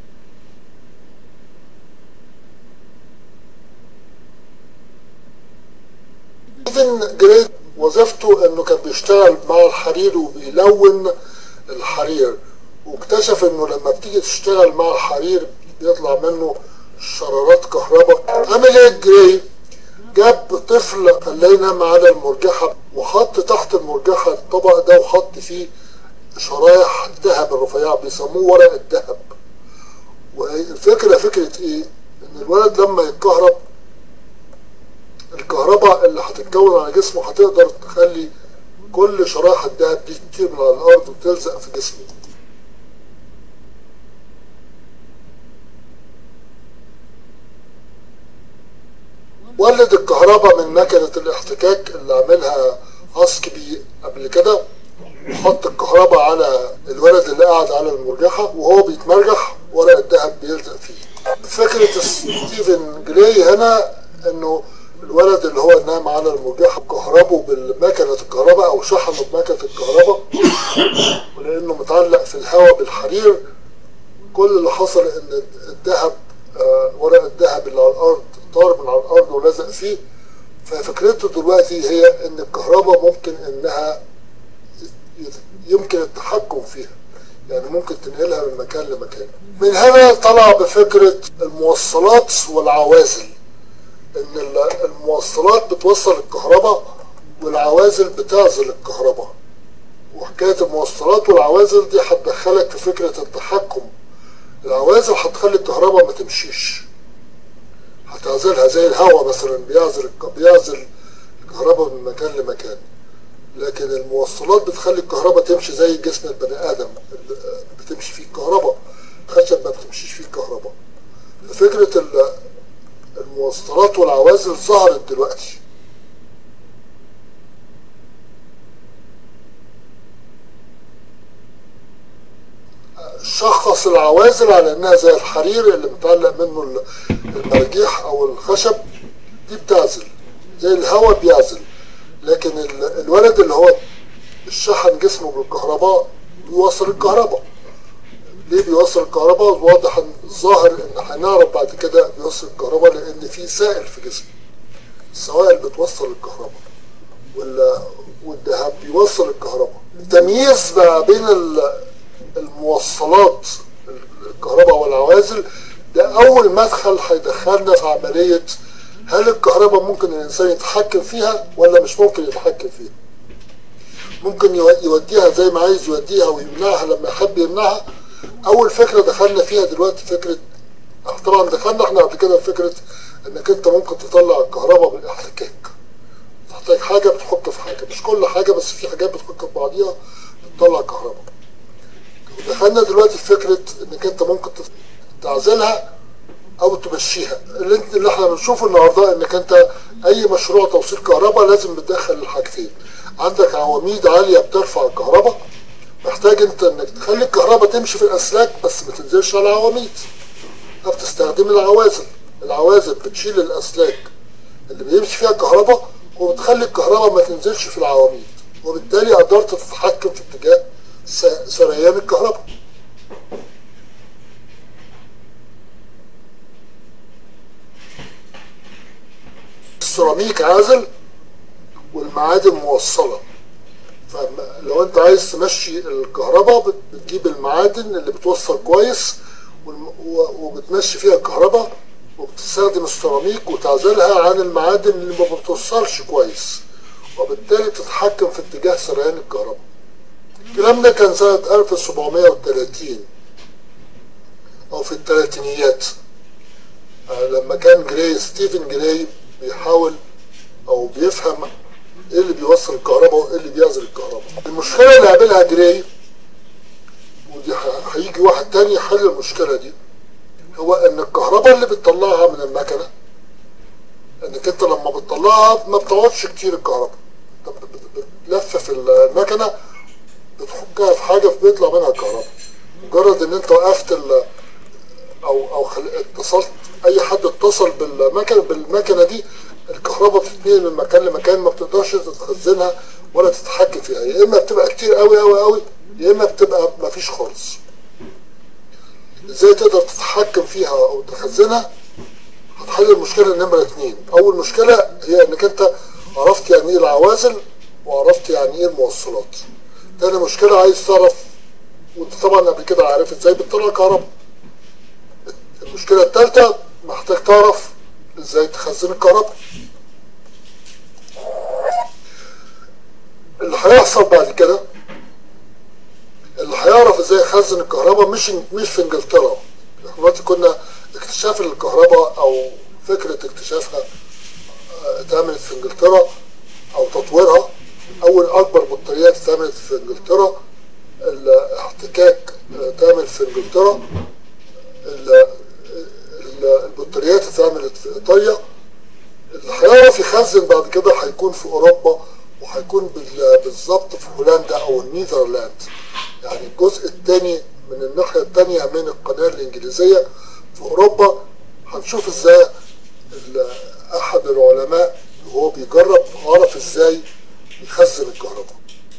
ستيفن جريد وظيفته انه كان بيشتغل مع الحرير وبيلون الحرير واكتشف انه لما بتيجي تشتغل مع الحرير بيطلع منه شرارات كهرباء عمل ايه جراي جاب طفل خلاه ينام على المرجحة وحط تحت المرجحة الطبق ده وحط فيه شرايح الذهب الرفيعة بيسموه ورق الذهب والفكرة فكرة ايه ان الولد لما يتكهرب الكهرباء اللي هتتكون على جسمه هتقدر تخلي كل شرايح الذهب دي تطير من على الارض وتلزق في جسمه ولد الكهرباء من مكنة الاحتكاك اللي عاملها هاسكبي قبل كده وحط الكهرباء على الولد اللي قاعد على المرجحة وهو بيتمرجح ورق الذهب بيلزق فيه فكرة ستيفن جراي هنا انه الولد اللي هو نام على المرجحة كهربه بالمكنة الكهرباء او شحنه بمكنة الكهرباء ولانه متعلق في الهواء بالحرير كل اللي حصل ان الذهب آه ورق الذهب اللي على الارض طار من على الارض ولزق فيه ففكرته دلوقتي هي ان الكهرباء ممكن انها يمكن التحكم فيها يعني ممكن تنقلها من مكان لمكان من هنا طلع بفكرة الموصلات والعوازل ان الموصلات بتوصل الكهرباء والعوازل بتعزل الكهرباء وحكاية الموصلات والعوازل دي هتدخلك في فكرة التحكم العوازل هتخلي الكهرباء ما تمشيش هتعزلها زي الهواء مثلا بيعزل بيعزل الكهرباء من مكان لمكان لكن الموصلات بتخلي الكهرباء تمشي زي جسم البني ادم بتمشي فيه الكهرباء خشب ما بتمشيش فيه الكهرباء فكرة ال- الموصلات والعوازل ظهرت دلوقتي شخص العوازل على انها زي الحرير اللي متعلق منه ال- المراجيح او الخشب دي بتعزل زي الهواء بيعزل لكن ال- الولد اللي هو الشحن جسمه بالكهرباء بيوصل الكهرباء ليه بيوصل الكهرباء واضح ان ظاهر ان هنعرف بعد كده بيوصل الكهرباء لان في سائل في جسمه السوائل بتوصل الكهرباء وال- والذهب بيوصل الكهرباء التمييز ما بين ال- الموصلات الكهرباء والعوازل ده اول مدخل هيدخلنا في عملية هل الكهرباء ممكن الانسان يتحكم فيها ولا مش ممكن يتحكم فيها ممكن يو- يوديها زي ما عايز يوديها ويمنعها لما يحب يمنعها اول فكرة دخلنا فيها دلوقتي فكرة طبعا دخلنا احنا قبل كده في فكرة انك انت ممكن تطلع الكهرباء بالاحتكاك تحتاج حاجة بتحط في حاجة مش كل حاجة بس في حاجات بتحط في بعضيها بتطلع كهرباء دخلنا دلوقتي في فكرة انك انت ممكن تف- تعزلها او تمشيها اللي, انت اللي احنا بنشوفه النهارده انك انت اي مشروع توصيل كهرباء لازم بتدخل الحاجتين عندك عواميد عالية بترفع الكهرباء محتاج انت انك تخلي الكهرباء تمشي في الاسلاك بس ما تنزلش على العواميد فبتستخدم العوازل العوازل بتشيل الاسلاك اللي بيمشي فيها الكهرباء وبتخلي الكهرباء ما تنزلش في العواميد وبالتالي قدرت تتحكم في اتجاه س- سريان الكهرباء السيراميك عازل والمعادن موصلة فلو انت عايز تمشي الكهرباء بت- بتجيب المعادن اللي بتوصل كويس والم- و- وبتمشي فيها الكهرباء وبتستخدم السيراميك وتعزلها عن المعادن اللي ما بتوصلش كويس وبالتالي تتحكم في اتجاه سريان الكهرباء الكلام ده كان سنة 1730 أو في الثلاثينيات آه، لما كان جراي ستيفن جراي بيحاول أو بيفهم إيه اللي بيوصل الكهرباء وإيه اللي بيعزل الكهرباء المشكلة اللي قابلها جراي ودي ه- هيجي واحد تاني يحل المشكلة دي هو إن الكهرباء اللي بتطلعها من المكنة إنك أنت لما بتطلعها ما بتقعدش كتير الكهرباء أنت بت- بت- بتلفف المكنة بتحكها في حاجة بيطلع منها كهرباء مجرد ان انت وقفت ال او او خل... اتصلت اي حد اتصل بالمكنه بالمكنه دي الكهرباء بتتنقل من مكان لمكان ما بتقدرش تتخزنها ولا تتحكم فيها يا اما بتبقى كتير قوي قوي قوي يا اما بتبقى ما فيش خالص ازاي تقدر تتحكم فيها او تخزنها هتحل المشكله نمره اتنين اول مشكله هي انك انت عرفت يعني ايه العوازل وعرفت يعني ايه الموصلات تاني مشكله عايز تعرف وانت طبعا قبل كده عارف ازاي بتطلع كهرباء المشكله الثالثه محتاج تعرف ازاي تخزن الكهرباء اللي هيحصل بعد كده اللي هيعرف ازاي يخزن الكهرباء مش مش في انجلترا احنا دلوقتي كنا اكتشاف الكهرباء او فكره اكتشافها آه، اتعملت في انجلترا او تطويرها اول اكبر بطاريات اتعملت في انجلترا الاحتكاك آه، اتعمل في انجلترا ال- ال- البطاريات اتعملت في ايطاليا اللي هيعرف يخزن بعد كده هيكون في اوروبا وهيكون بال- بالظبط في هولندا او النيذرلاند يعني الجزء الثاني من الناحيه الثانيه من القناه الانجليزيه في اوروبا هنشوف ازاي ال- احد العلماء وهو بيجرب عرف ازاي يخزن الكهرباء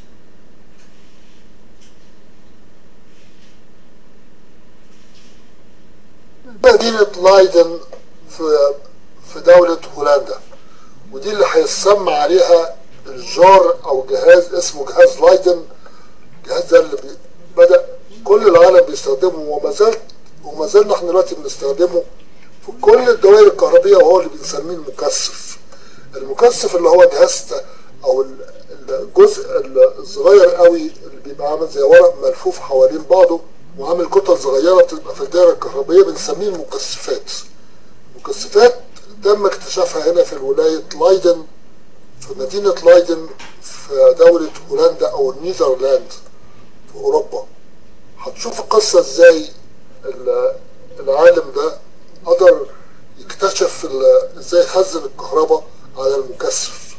مدينة لايدن في في دولة هولندا ودي اللي هيسمى عليها الجار او جهاز اسمه جهاز لايدن الجهاز ده اللي بي بدأ كل العالم بيستخدمه وما زال وما زلنا احنا دلوقتي بنستخدمه في كل الدوائر الكهربية وهو اللي بنسميه المكثف المكثف اللي هو جهاز ت- او ال- الجزء الصغير قوي اللي بيبقى عامل زي ورق ملفوف حوالين بعضه وعامل كتل صغيرة بتبقى في الدائرة الكهربية بنسميه المكثفات المكثفات تم اكتشافها هنا في ولاية لايدن في مدينة لايدن في دولة هولندا أو النيذرلاند في أوروبا هتشوف القصة ازاي ال- العالم ده قدر يكتشف ال- ازاي يخزن الكهرباء على المكثف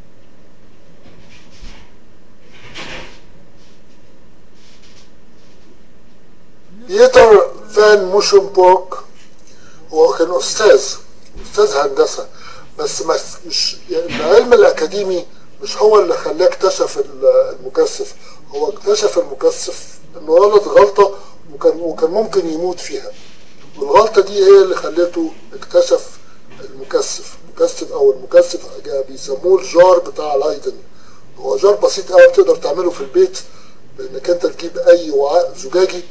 بيتر فان موشنبورغ هو كان استاذ استاذ هندسه بس ما مش يعني العلم الاكاديمي مش هو اللي خلاه اكتشف ال- المكثف هو اكتشف المكثف انه غلط غلطه وكان وكان ممكن يموت فيها والغلطه دي هي اللي خلته اكتشف المكثف المكثف او المكثف جا- بيسموه الجار بتاع لايدن هو جار بسيط قوي تقدر تعمله في البيت بانك انت تجيب اي وعاء زجاجي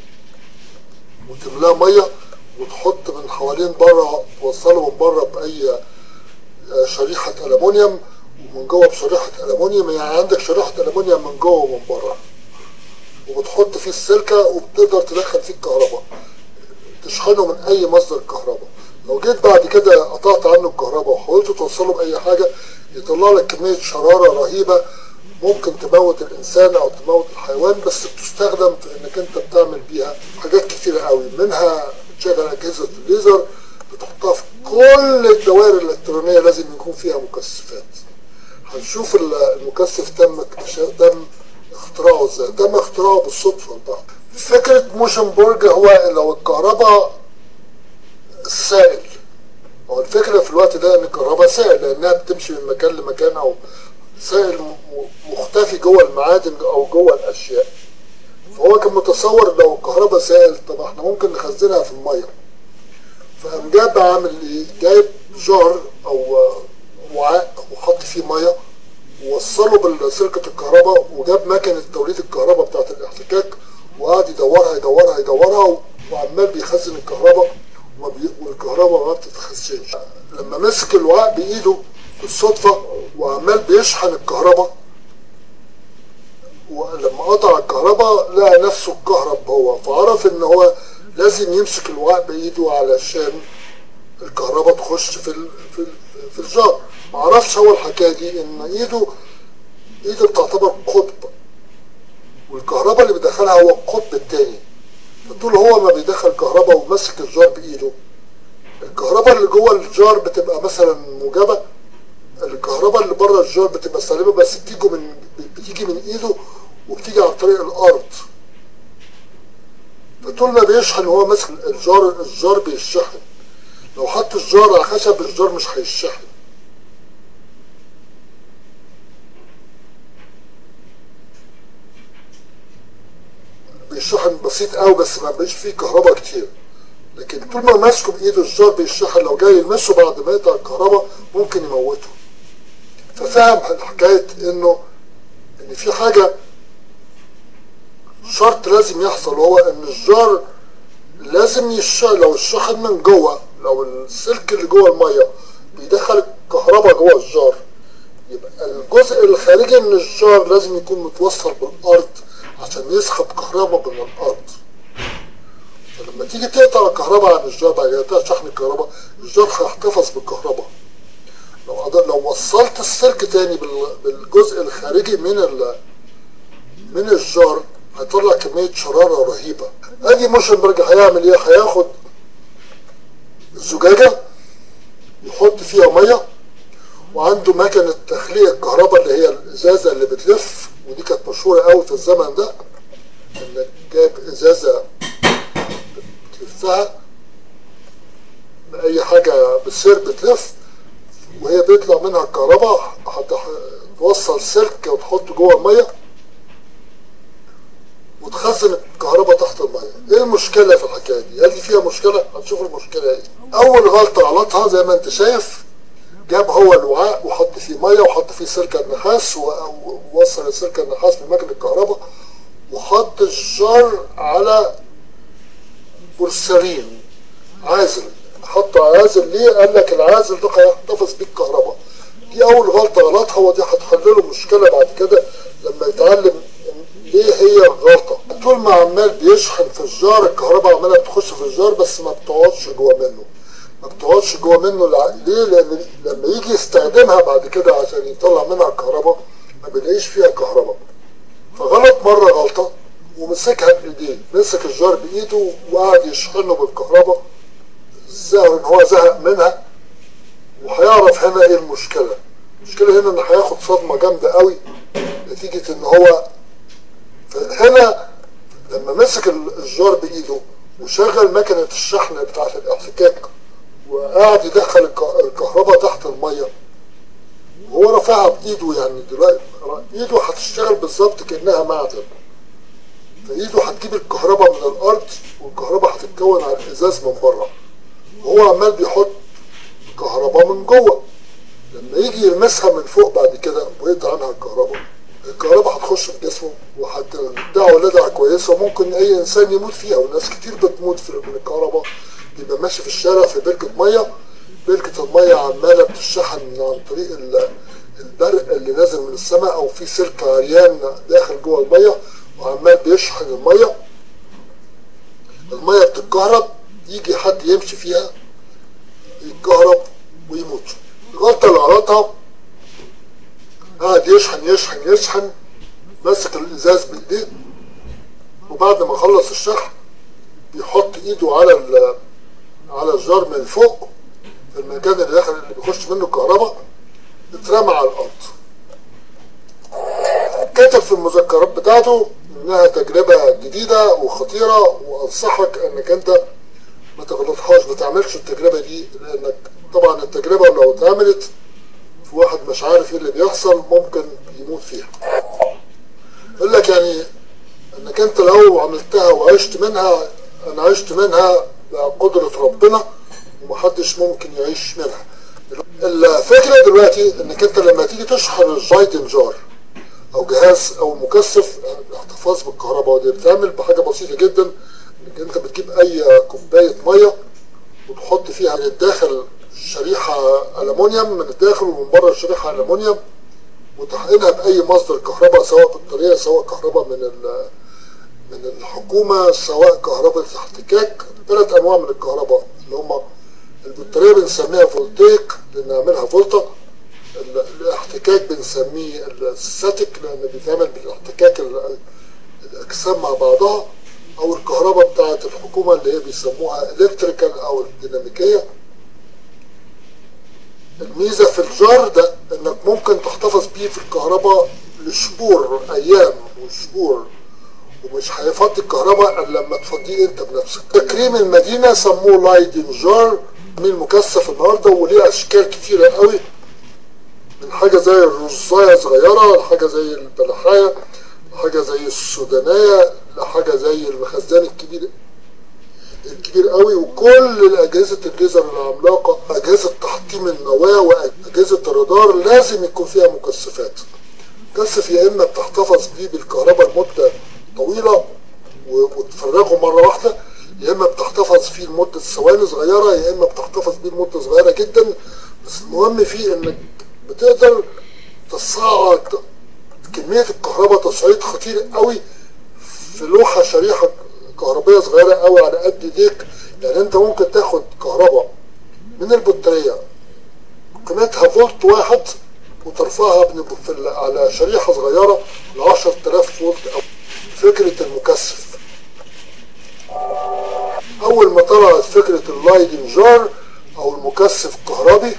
وتملاه ميه وتحط من حوالين بره توصله من بره باي آه، شريحه الومنيوم ومن جوه بشريحه الومنيوم يعني عندك شريحه الومنيوم من جوه ومن بره وبتحط فيه السلكه وبتقدر تدخل فيه الكهرباء تشحنه من اي مصدر كهرباء لو جيت بعد كده قطعت عنه الكهرباء وحاولت توصله باي حاجه يطلع لك كميه شراره رهيبه ممكن تموت الانسان او تموت الحيوان بس بتستخدم في انك انت بتعمل بيها حاجات كتيره قوي منها بتشغل اجهزه الليزر بتحطها في كل الدوائر الالكترونيه لازم يكون فيها مكثفات هنشوف ال- المكثف تم اكتشاف تم اختراعه ازاي تم اختراعه بالصدفه البحتة فكره موشنبورج هو لو الكهرباء سائل هو الفكرة في الوقت ده ان الكهرباء سائل لانها بتمشي من مكان لمكان او سائل م- م- مختفي جوه المعادن او جوه الاشياء فهو كان متصور لو الكهرباء سائل طب احنا ممكن نخزنها في الميه فقام جاب عامل ايه جايب جار او آه، وعاء وحط فيه ميه ووصله بسلكة الكهرباء وجاب مكنة توليد الكهرباء بتاعت الاحتكاك وقعد يدورها يدورها يدورها وعمال بيخزن الكهرباء وما بي... والكهرباء ما بتتخزنش لما مسك الوعاء بإيده بالصدفة وعمال بيشحن الكهرباء ولما قطع الكهرباء لقى نفسه اتكهرب هو فعرف ان هو لازم يمسك الوعاء بايده علشان الكهرباء تخش في ال... في ال... في الجار ما عرفش هو الحكايه دي ان ايده ايده بتعتبر قطب والكهرباء اللي بيدخلها هو القطب التاني فطول هو ما بيدخل كهرباء وماسك الجار بايده الكهرباء اللي جوه الجار بتبقى مثلا موجبه الكهرباء اللي بره الجار بتبقى سالبه بس بتيجي من بتيجي من ايده وبتيجي عن طريق الارض فطول ما بيشحن وهو ماسك الجار الجار بيشحن لو حط الجار على خشب الجار مش هيشحن بيشحن بسيط قوي بس ما بيش فيه كهرباء كتير لكن طول ما ماسكه بايده الجار بيشحن لو جاي يلمسه بعد ما يقطع الكهرباء ممكن يموته ففهم حكايه انه ان في حاجه شرط لازم يحصل وهو ان الجار لازم يشحن لو الشحن من جوه لو السلك اللي جوه الميه بيدخل الكهرباء جوه الجار يبقى الجزء الخارجي من الجار لازم يكون متوصل بالارض عشان يسحب كهرباء من الارض فلما تيجي تقطع الكهرباء عن الجار بعد كده تقطع شحن الكهرباء الجار هيحتفظ بالكهرباء لو قدر لو وصلت السلك تاني بال- بالجزء الخارجي من ال من الجار هيطلع كمية شرارة رهيبة ادي موشنبرج هيعمل ايه هياخد الزجاجة يحط فيها مية وعنده مكنة تخلية الكهرباء اللي هي الازازة اللي بتلف ودي كانت مشهورة قوي في الزمن ده انك جايب ازازة بتلفها بأي حاجة بسير بتلف وهي بيطلع منها الكهرباء هتوصل سلك وتحطه جوه الميه وتخزن الكهرباء تحت الميه ايه المشكله في الحكايه دي هل دي فيها مشكله هنشوف المشكله ايه اول غلطه غلطها زي ما انت شايف جاب هو الوعاء وحط فيه ميه وحط فيه سلكه نحاس و- ووصل السلكه النحاس بمكنه الكهرباء وحط الجار على بورسلين عازل حط عازل ليه قال لك العازل ده هيحتفظ بيه الكهرباء دي اول غلطه غلطها ودي هتحل له مشكله بعد كده لما يتعلم ليه هي الغلطه طول ما عمال بيشحن في الجار الكهرباء عماله بتخش في الجار بس ما بتقعدش جوه منه ما بتقعدش جوه منه لع- ليه لان لما يجي يستخدمها بعد كده عشان يطلع منها الكهرباء ما بيلاقيش فيها كهرباء فغلط مره غلطه ومسكها بايديه دلوقتي مسك الجار بايده وقعد يشحنه بالكهرباء الظاهر ان هو زهق منها وهيعرف هنا ايه المشكله المشكله هنا ان هياخد صدمه جامده قوي نتيجه ان هو هنا لما مسك الجار بايده وشغل مكنه الشحن بتاعه الاحتكاك وقعد يدخل الكهرباء تحت الميه وهو رافعها بايده يعني دلوقتي ايده هتشتغل بالظبط كانها معدن فايده هتجيب الكهرباء من الارض والكهرباء هتتكون على الازاز من بره وهو عمال بيحط كهرباء من جوه لما يجي يلمسها من فوق بعد كده ويقطع عنها الكهرباء الكهرباء هتخش في جسمه وهتدعه لدعة كويسة وممكن أي إنسان يموت فيها وناس كتير بتموت في من الكهرباء بيبقى ماشي في الشارع في بركة مية بركة المية عمالة بتشحن عن طريق البرق اللي نازل من السماء أو في سلك عريان داخل جوه المية وعمال بيشحن المية المية بتتكهرب يجي حد يمشي فيها يتكهرب ويموت الغلطة اللي غلطها قعد يشحن يشحن يشحن ماسك الازاز بايديه وبعد ما خلص الشحن بيحط ايده على على الجار من فوق في المكان اللي داخل اللي بيخش منه الكهرباء اترمى على الارض كتب في المذكرات بتاعته انها تجربة جديدة وخطيرة وانصحك انك انت ما تغلطهاش ما تعملش التجربة دي لانك طبعا التجربة لو اتعملت في واحد مش عارف ايه اللي بيحصل ممكن يموت فيها يقول لك يعني انك انت لو عملتها وعشت منها انا عشت منها بقدرة ربنا ومحدش ممكن يعيش منها الفكرة دلوقتي انك انت لما تيجي تشحن الجايدن جار او جهاز او مكثف الاحتفاظ بالكهرباء دي بتعمل بحاجة بسيطة جدا انك انت بتجيب اي كوباية مية وتحط فيها من الداخل شريحة ألمونيوم من الداخل ومن بره شريحة ألمونيوم وتحقنها بأي مصدر كهرباء سواء بطارية سواء كهرباء من من الحكومة سواء كهرباء احتكاك ثلاث أنواع من الكهرباء اللي هم البطارية بنسميها فولتيك لأن نعملها فولتا الاحتكاك بنسميه الستاتيك لأن بيتعمل بالاحتكاك الأجسام مع بعضها أو الكهرباء بتاعة الحكومة اللي هي بيسموها الكتريكال أو الديناميكية الميزة في الجار ده انك ممكن تحتفظ بيه في الكهرباء لشهور ايام وشهور ومش هيفضي الكهرباء الا لما تفضيه انت بنفسك تكريم المدينة سموه لايدن جار من مكثف النهاردة وليه اشكال كتيرة قوي من حاجة زي الرصاية صغيرة لحاجة زي البلحاية لحاجة زي السودانية لحاجة زي المخزان الكبير الكبير قوي وكل اجهزه الليزر العملاقه اجهزه تحطيم النواه واجهزه الرادار لازم يكون فيها مكثفات مكثف يا اما بتحتفظ بيه بالكهرباء لمده طويله وتفرغه مره واحده يا اما بتحتفظ فيه لمده ثواني صغيره يا اما بتحتفظ بيه لمده صغيره جدا بس المهم فيه انك بتقدر تصعد كميه الكهرباء تصعيد خطير قوي في لوحه شريحه كهربية صغيرة قوي على قد ايديك يعني انت ممكن تاخد كهرباء من البطارية قيمتها فولت واحد وترفعها على شريحة صغيرة ل 10000 فولت او فكرة المكثف اول ما طلعت فكرة اللايدنج جار او المكثف الكهربي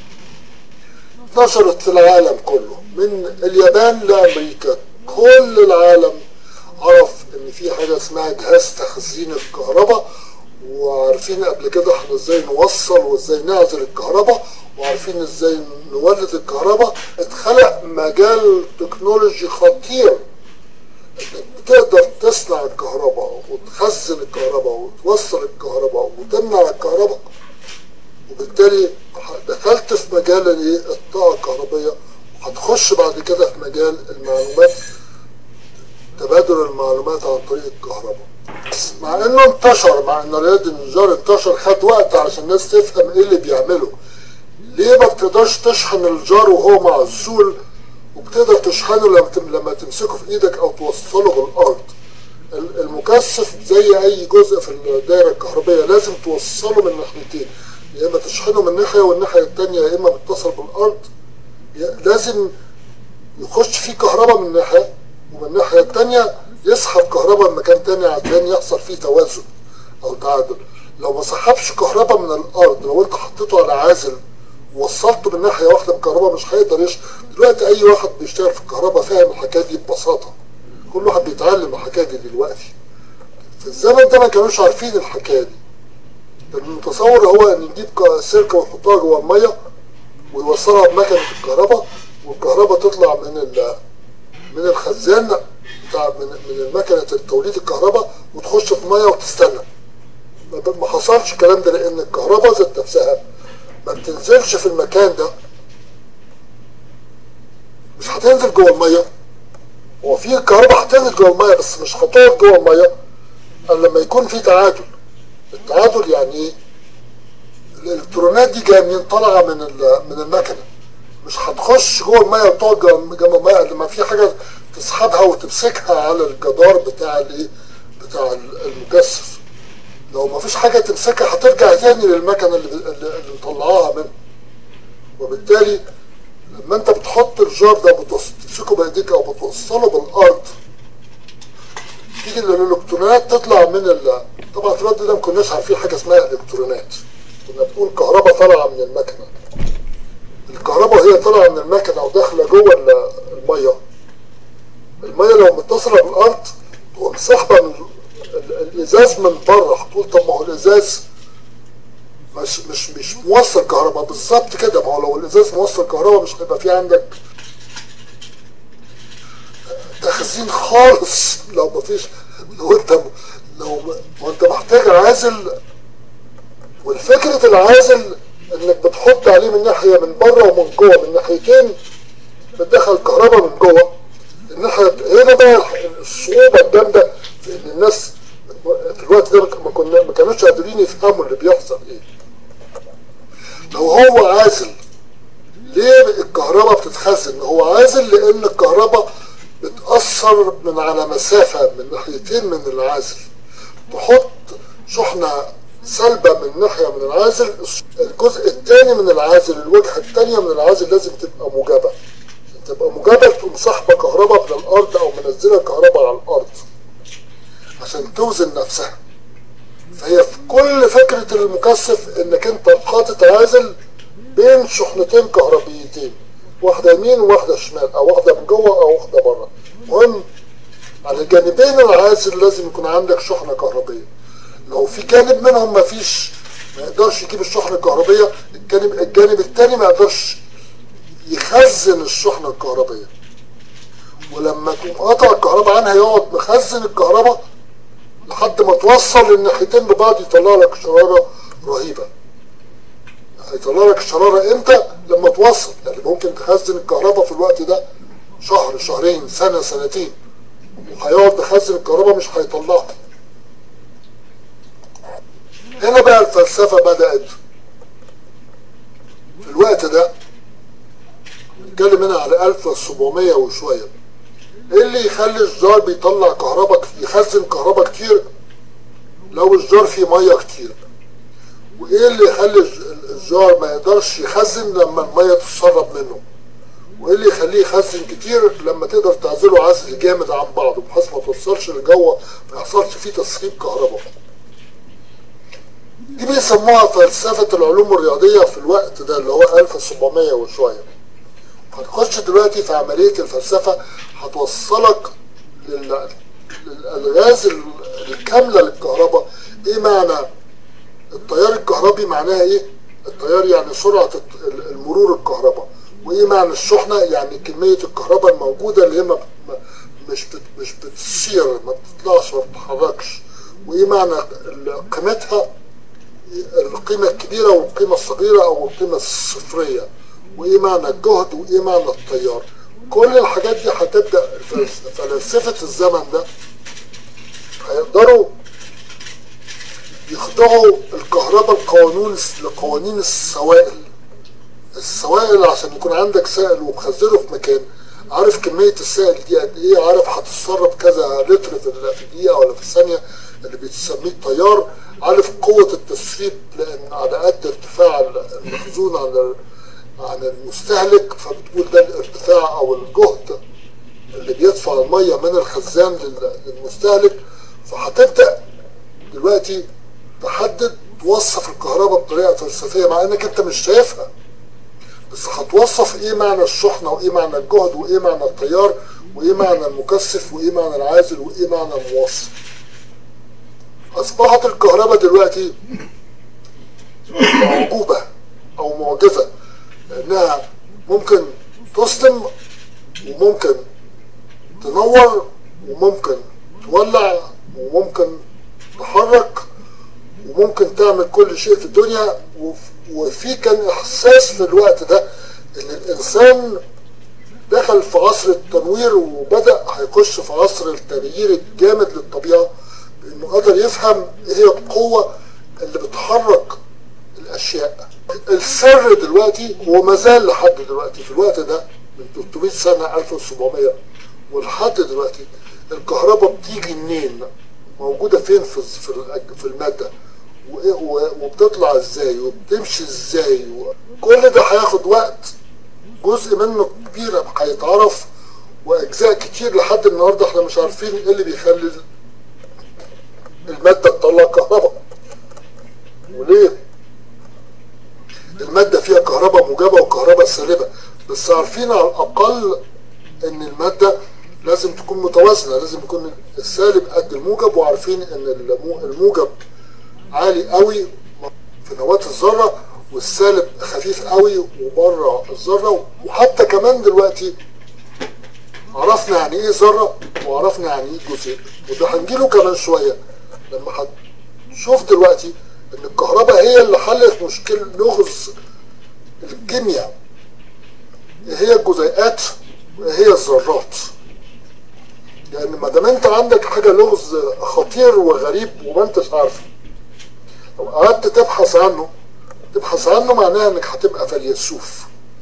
نشرت في العالم كله من اليابان لامريكا كل العالم عرف ان في حاجه اسمها جهاز تخزين الكهرباء وعارفين قبل كده احنا ازاي نوصل وازاي نعزل الكهرباء وعارفين ازاي نولد الكهرباء اتخلق مجال تكنولوجي خطير انك بتقدر تصنع الكهرباء وتخزن الكهرباء وتوصل الكهرباء وتمنع الكهرباء وبالتالي دخلت في مجال الايه الطاقه الكهربائيه وهتخش بعد كده في مجال المعلومات تبادل المعلومات عن طريق الكهرباء مع انه انتشر مع ان رياض النجار انتشر خد وقت علشان الناس تفهم ايه اللي بيعمله ليه ما بتقدرش تشحن الجار وهو معزول وبتقدر تشحنه لما لما تمسكه في ايدك او توصله بالارض المكثف زي اي جزء في الدائره الكهربائيه لازم توصله من ناحيتين يا اما تشحنه من ناحيه والناحيه الثانيه يا اما بتصل بالارض لازم يخش فيه كهرباء من ناحيه ومن الناحيه الثانيه يسحب كهرباء من مكان تاني عشان يحصل فيه توازن او تعادل لو ما سحبش كهرباء من الارض لو انت حطيته على عازل ووصلته من ناحيه واحده بالكهرباء مش هيقدر يش دلوقتي اي واحد بيشتغل في الكهرباء فاهم الحكايه دي ببساطه كل واحد بيتعلم الحكايه دي دلوقتي في الزمن ده ما كانوش عارفين الحكايه دي المتصور هو ان يجيب ك- سلكه ويحطها جوه الميه ويوصلها بمكنه الكهرباء والكهرباء تطلع من ال من الخزان بتاع من من مكنه توليد الكهرباء وتخش في ميه وتستنى ما ب- ما حصلش الكلام ده لان الكهرباء ذات نفسها ما بتنزلش في المكان ده مش هتنزل جوه الميه هو في الكهرباء هتنزل جوه الميه بس مش هتقف جوه الميه الا لما يكون في تعادل التعادل يعني ايه الالكترونات دي جايه منين طالعه من ال- من المكنه مش هتخش جوه الميه وتقعد جنب جنب الميه لما في حاجه تسحبها وتمسكها على الجدار بتاع الايه بتاع ال- المكثف لو ما فيش حاجه تمسكها هترجع تاني للمكنه اللي اللي اللي مطلعاها منه وبالتالي لما انت بتحط الجار ده بتوص- تمسكه بايديك او بتوصله بالارض تيجي الالكترونات تطلع من ال طبعا في الوقت ده ما كناش عارفين حاجه اسمها الكترونات كنا بنقول كهرباء طالعه من المكنه الكهرباء هي طالعه من المكنه وداخله جوه ال- الميه الميه لو متصله بالارض تقوم سحبه من ال- الازاز من بره هتقول طب ما هو الازاز مش مش مش موصل كهرباء بالظبط كده ما هو لو الازاز موصل كهرباء مش هيبقى في عندك تخزين خالص لو ما فيش لو انت لو ما انت محتاج عازل والفكرة العازل انك بتحط عليه من ناحية من بره ومن جوه من ناحيتين بتدخل كهرباء من جوه الناحية هنا بقى الصعوبة الجامدة في ان الناس في الوقت ده ما كنا ما كانوش قادرين يفهموا اللي بيحصل ايه لو هو عازل ليه الكهرباء بتتخزن هو عازل لان الكهرباء بتأثر من على مسافة من ناحيتين من العازل تحط شحنة سلبة من ناحية من العازل الجزء الثاني من العازل الوجهة الثانية من العازل لازم تبقى موجبة عشان تبقى موجبة تقوم سحبة كهرباء من الأرض أو منزلة كهرباء على الأرض عشان توزن نفسها فهي في كل فكرة المكثف إنك أنت حاطط عازل بين شحنتين كهربيتين واحدة يمين وواحدة شمال أو واحدة من جوه أو واحدة بره المهم على جانبين العازل لازم يكون عندك شحنة كهربية لو في جانب منهم ما فيش ما يقدرش يجيب الشحنة الكهربية الجانب الجانب التاني ما يقدرش يخزن الشحنة الكهربية ولما تقوم قاطع الكهرباء عنها يقعد مخزن الكهرباء لحد ما توصل الناحيتين ببعض يطلع لك شرارة رهيبة هيطلع لك الشرارة امتى لما توصل يعني ممكن تخزن الكهرباء في الوقت ده شهر شهرين سنة سنتين وهيقعد مخزن الكهرباء مش هيطلعها هنا بقى الفلسفة بدأت في الوقت ده نتكلم هنا على 1700 وشوية ايه اللي يخلي الجار بيطلع كهرباء كت- يخزن كهرباء كتير لو الجار فيه مية كتير وايه اللي يخلي الج- الجار ما يقدرش يخزن لما المية تتسرب منه وايه اللي يخليه يخزن كتير لما تقدر تعزله عزل جامد عن بعضه بحيث ما توصلش لجوه ما يحصلش فيه تسريب كهرباء دي بيسموها فلسفة العلوم الرياضية في الوقت ده اللي هو 1700 وشوية هتخش دلوقتي في عملية الفلسفة هتوصلك لل- للألغاز ال- الكاملة للكهرباء ايه معنى التيار الكهربي معناها ايه التيار يعني سرعة الت- ال- المرور الكهرباء وايه معنى الشحنة يعني كمية الكهرباء الموجودة اللي هي ما ما- مش بت مش بتسير ما بتطلعش ما بتتحركش وايه معنى ال- قيمتها القيمة الكبيرة والقيمة الصغيرة أو القيمة الصفرية وإيه معنى الجهد وإيه معنى التيار كل الحاجات دي هتبدأ فلس- فلسفة الزمن ده هيقدروا يخضعوا الكهرباء القانون لقوانين السوائل السوائل عشان يكون عندك سائل ومخزنه في مكان عارف كمية السائل دي قد ايه عارف هتتسرب كذا لتر في ال- في الدقيقة ولا في الثانية اللي بتسميه التيار عارف قوة التسريب لأن على قد ارتفاع المخزون عن ال- عن المستهلك فبتقول ده الارتفاع أو الجهد اللي بيدفع المية الميه من الخزان لل- للمستهلك فهتبدا دلوقتي تحدد توصف الكهرباء بطريقه فلسفيه مع انك انت مش شايفها بس هتوصف ايه معنى الشحنه وايه معنى الجهد وايه معنى التيار وايه معنى المكثف وايه معنى العازل وايه معنى الموصل اصبحت الكهرباء دلوقتي معجوبه او معجزه لانها ممكن تصدم وممكن تنور وممكن تولع وممكن تحرك وممكن تعمل كل شيء في الدنيا وف- وفي كان احساس في الوقت ده ان الانسان دخل في عصر التنوير وبدا هيخش في عصر التغيير الجامد للطبيعه بانه قدر يفهم ايه هي القوه اللي بتحرك الاشياء السر دلوقتي هو ما زال لحد دلوقتي في الوقت ده من 300 سنه 1700 ولحد دلوقتي الكهرباء بتيجي منين موجوده فين في في الأج- في الماده وإيه- و- وبتطلع ازاي وبتمشي ازاي كل ده هياخد وقت جزء منه كبير هيتعرف واجزاء كتير لحد النهارده احنا مش عارفين ايه اللي بيخلي الماده تطلع كهرباء وليه المادة فيها كهرباء موجبة وكهرباء سالبة بس عارفين على الأقل إن المادة لازم تكون متوازنة لازم يكون السالب قد الموجب وعارفين إن المو- الموجب عالي قوي في نواة الذرة والسالب خفيف قوي وبره الذرة وحتى كمان دلوقتي عرفنا يعني ايه ذرة وعرفنا يعني ايه جزيء وده هنجيله كمان شوية لما هتشوف دلوقتي ان الكهرباء هي اللي حلت مشكلة لغز الكيمياء ايه هي الجزيئات وايه هي الذرات لان ما دام انت عندك حاجة لغز خطير وغريب وما انتش عارفه لو قعدت تبحث عنه تبحث عنه معناها انك هتبقى فيلسوف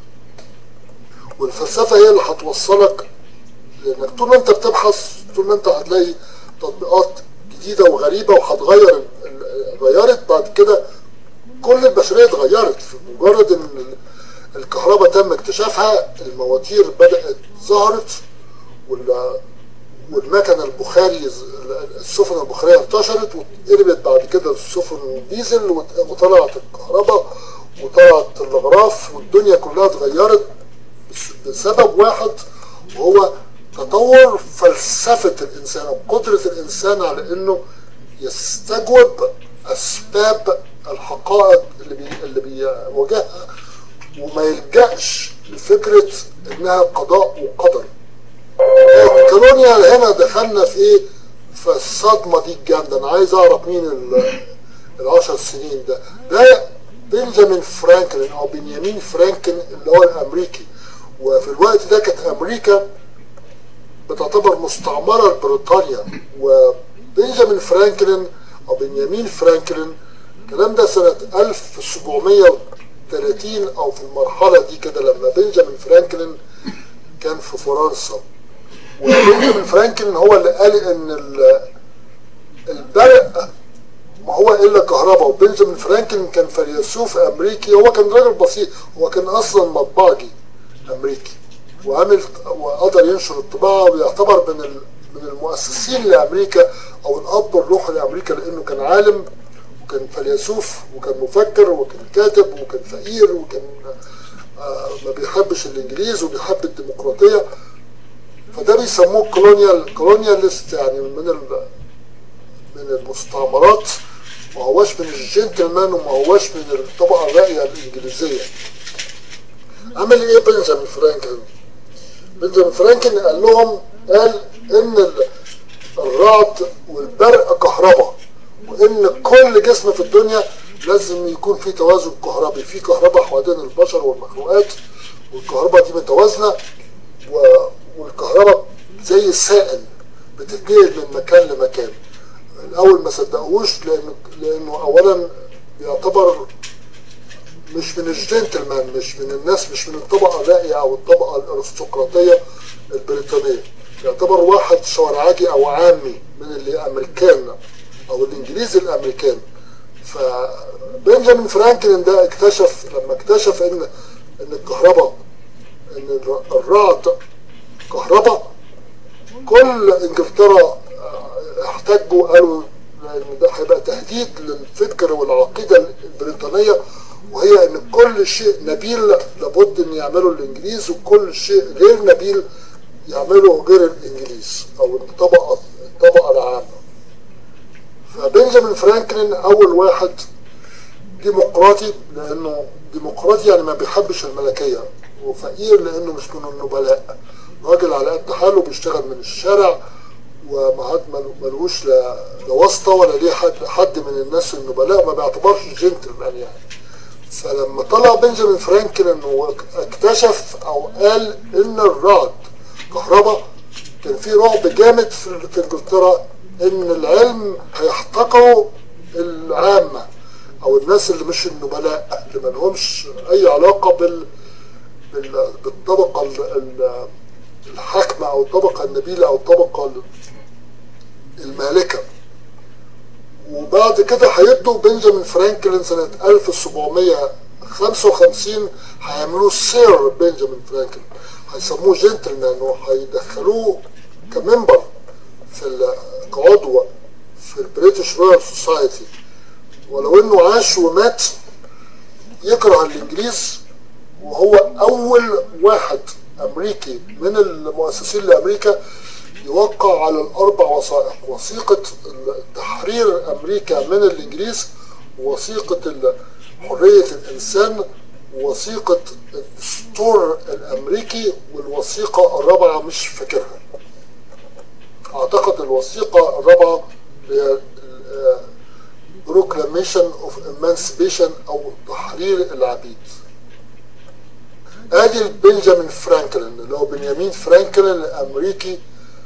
والفلسفة هي اللي هتوصلك لانك طول ما انت بتبحث طول ما انت هتلاقي تطبيقات جديدة وغريبة وهتغير ال- ال- غيرت بعد كده كل البشرية اتغيرت في مجرد ان ال- الكهرباء تم اكتشافها المواتير بدأت ظهرت وال والمكن البخاري السفن البخارية انتشرت واتقلبت بعد كده السفن ديزل وت- وطلعت الكهرباء وطلعت الاغراف والدنيا كلها اتغيرت بس- بسبب واحد وهو تطور فلسفة الإنسان أو قدرة الإنسان على إنه يستجوب أسباب الحقائق اللي بي اللي بيواجهها وما يلجأش لفكرة إنها قضاء وقدر. كولونيا هنا دخلنا في إيه؟ في الصدمة دي الجامدة، أنا عايز أعرف مين ال- العشر سنين ده. ده بنجامين فرانكلين أو بنيامين فرانكلين اللي هو الأمريكي. وفي الوقت ده كانت أمريكا بتعتبر مستعمرة لبريطانيا وبنجامين فرانكلين أو بنيامين فرانكلين الكلام ده سنة 1730 أو في المرحلة دي كده لما بنجامين فرانكلين كان في فرنسا وبنجامين فرانكلين هو اللي قال إن ال- البرق ما هو إلا كهرباء وبنجامين فرانكلين كان فيلسوف أمريكي هو كان راجل بسيط هو كان أصلا مطبعجي أمريكي وعمل وقدر ينشر الطباعة ويعتبر من ال- من المؤسسين لأمريكا أو الأب الروحي لأمريكا لأنه كان عالم وكان فيلسوف وكان مفكر وكان كاتب وكان فقير وكان آه، ما بيحبش الإنجليز وبيحب الديمقراطية فده بيسموه كولونيال كولونيالست يعني من ال- من المستعمرات ما هوش من الجنتلمان وما هوش من الطبقة الراقية الإنجليزية عمل ايه بنجامين فرانكلين بنجامين فرانكلين قال لهم قال ان ال- الرعد والبرق كهرباء وان كل جسم في الدنيا لازم يكون في توازن كهربي في كهرباء حوالين البشر والمخلوقات والكهرباء دي متوازنه و- والكهرباء زي السائل بتتنقل من مكان لمكان الاول ما صدقوش لانه لانه اولا بيعتبر مش من الجنتلمان مش من الناس مش من الطبقة الراقية أو الطبقة الأرستقراطية البريطانية يعتبر واحد شوارعجي أو عامي من اللي أمريكان أو الإنجليز الأمريكان فبنجامين فرانكلين ده اكتشف لما اكتشف إن إن الكهرباء إن الر- الرعد كهرباء كل انجلترا آه، احتجوا قالوا ان ده هيبقى تهديد للفكر والعقيده البريطانيه وهي ان كل شيء نبيل لابد ان يعمله الانجليز وكل شيء غير نبيل يعمله غير الانجليز او الطبقه الطبقه العامه فبنجامين فرانكلين اول واحد ديمقراطي لانه ديمقراطي يعني ما بيحبش الملكيه وفقير لانه مش من النبلاء راجل على قد حاله بيشتغل من الشارع وما ملوش لا لا واسطه ولا ليه حد حد من الناس النبلاء ما بيعتبرش جنتلمان يعني فلما طلع بنجامين فرانكلين واكتشف او قال ان الرعد كهرباء كان في رعب جامد في في انجلترا ان العلم هيحتقروا العامه او الناس اللي مش النبلاء اللي ما لهمش اي علاقه بال بال- بالطبقه ال- ال- الحاكمه او الطبقه النبيله او الطبقه ال- المالكه وبعد كده هيدوا بنجامين فرانكلين سنة 1755 هيعملوه سير بنجامين فرانكلين هيسموه جنتلمان وهيدخلوه كممبر في ال- كعضو في البريتش رويال سوسايتي ولو انه عاش ومات يكره الانجليز وهو اول واحد امريكي من المؤسسين لامريكا يوقع على الاربع وثائق وثيقه تحرير امريكا من الانجليز وثيقه ال- حريه الانسان وثيقه الدستور الامريكي والوثيقه الرابعه مش فاكرها اعتقد الوثيقه الرابعه هي بروكلاميشن اوف emancipation او تحرير العبيد ادي بنجامين فرانكلين اللي هو بنيامين فرانكلين الامريكي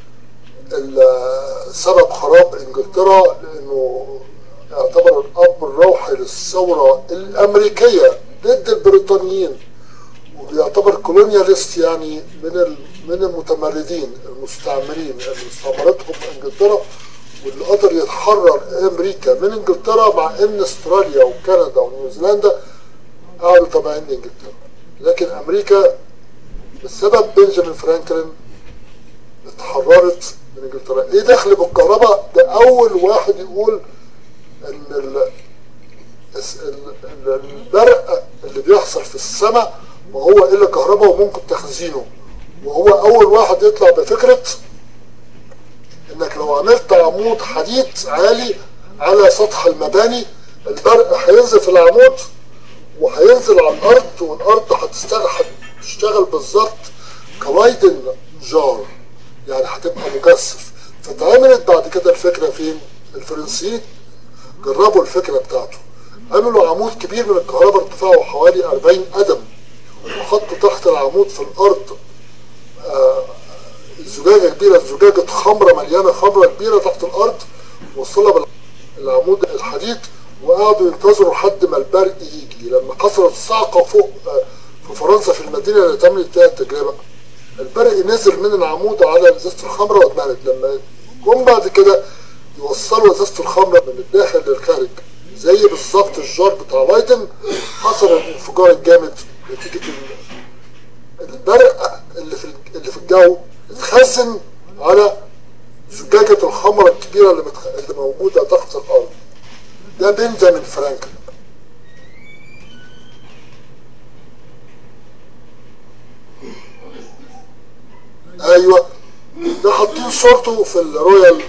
اللي سبب خراب انجلترا لانه يعتبر الاب الروحي للثوره الامريكيه ضد البريطانيين وبيعتبر كولونياليست يعني من ال- من المتمردين المستعمرين اللي استعمرتهم انجلترا واللي قدر يتحرر امريكا من انجلترا مع ان استراليا وكندا ونيوزيلندا قعدوا تابعين لانجلترا لكن امريكا بسبب بنجامين فرانكلين اتحررت من انجلترا ايه دخل بالكهرباء ده اول واحد يقول ان ال- الس- ال- ال- البرق اللي بيحصل في السماء ما هو الا كهرباء وممكن تخزينه وهو اول واحد يطلع بفكره انك لو عملت عمود حديد عالي على سطح المباني البرق هينزل في العمود وهينزل على الارض والارض هتشتغل هتشتغل بالظبط كلايدن جار يعني هتبقى مكثف فتعملت بعد كده الفكره فين؟ الفرنسيين جربوا الفكره بتاعته عملوا عمود كبير من الكهرباء ارتفاعه حوالي 40 قدم وحطوا تحت العمود في الارض آه، زجاجه كبيره زجاجه خمره مليانه خمره كبيره تحت الارض وصلها بالعمود الحديد وقعدوا ينتظروا لحد ما البرق يجي لما حصلت صعقه فوق آه، في فرنسا في المدينه اللي تمت فيها التجربه البرق نزل من العمود على ازازه الخمره واتملت لما جم بعد كده يوصلوا ازازه الخمره من الداخل للخارج زي بالظبط الجار بتاع لايدن حصل الانفجار الجامد نتيجه ال- البرق اللي في اللي في الجو اتخزن على زجاجة الخمرة الكبيرة اللي, متخ... اللي موجودة تحت الأرض ده بنجامين فرانكلين ايوه ده حاطين صورته في الرويال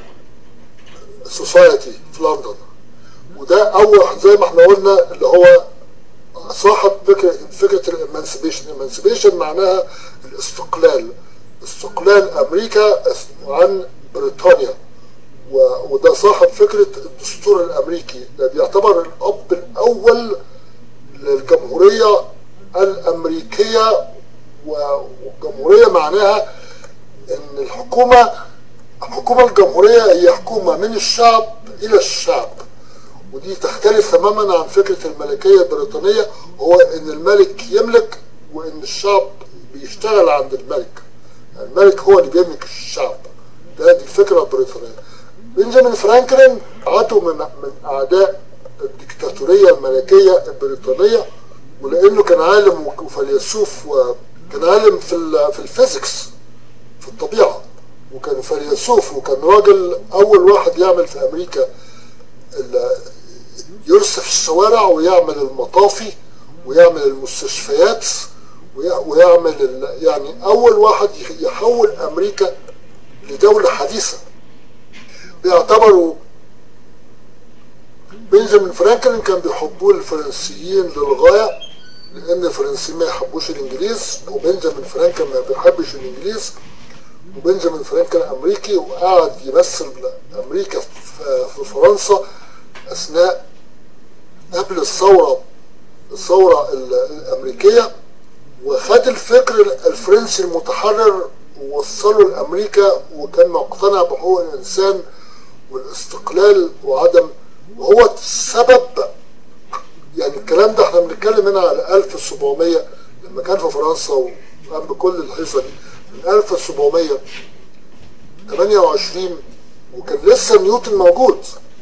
سوسايتي في لندن وده اول زي ما احنا قلنا اللي هو صاحب فكره فكره الامانسيبيشن الامانسيبيشن معناها الاستقلال استقلال امريكا عن بريطانيا و- وده صاحب فكره الدستور الامريكي ده بيعتبر الاب الاول للجمهوريه الامريكيه و- والجمهوريه معناها ان الحكومه الحكومه الجمهوريه هي حكومه من الشعب الى الشعب ودي تختلف تماما عن فكره الملكيه البريطانيه هو ان الملك يملك وان الشعب بيشتغل عند الملك الملك هو اللي بيملك الشعب ده دي الفكره البريطانيه بنجامين فرانكلين عاته من من اعداء الدكتاتوريه الملكيه البريطانيه ولانه كان عالم وفيلسوف وكان عالم في ال- في الفيزيكس في الطبيعه وكان فيلسوف وكان راجل اول واحد يعمل في امريكا ال- يرصف الشوارع ويعمل المطافي ويعمل المستشفيات وي- ويعمل ال- يعني اول واحد يح- يحول امريكا لدولة حديثة بيعتبروا بنجامين فرانكلين كان بيحبوه الفرنسيين للغاية لأن الفرنسيين ما يحبوش الإنجليز وبنجامين فرانكلين ما بيحبش الإنجليز وبنجامين فرانكلين أمريكي وقعد يمثل أمريكا في في فرنسا أثناء قبل الثورة الثورة ال- الأمريكية وخد الفكر الفرنسي المتحرر ووصله لأمريكا وكان مقتنع بحقوق الإنسان والاستقلال وعدم وهو السبب يعني الكلام ده احنا بنتكلم هنا على 1700 لما كان في فرنسا وقام بكل الهيصة دي من 1728 وكان لسه نيوتن موجود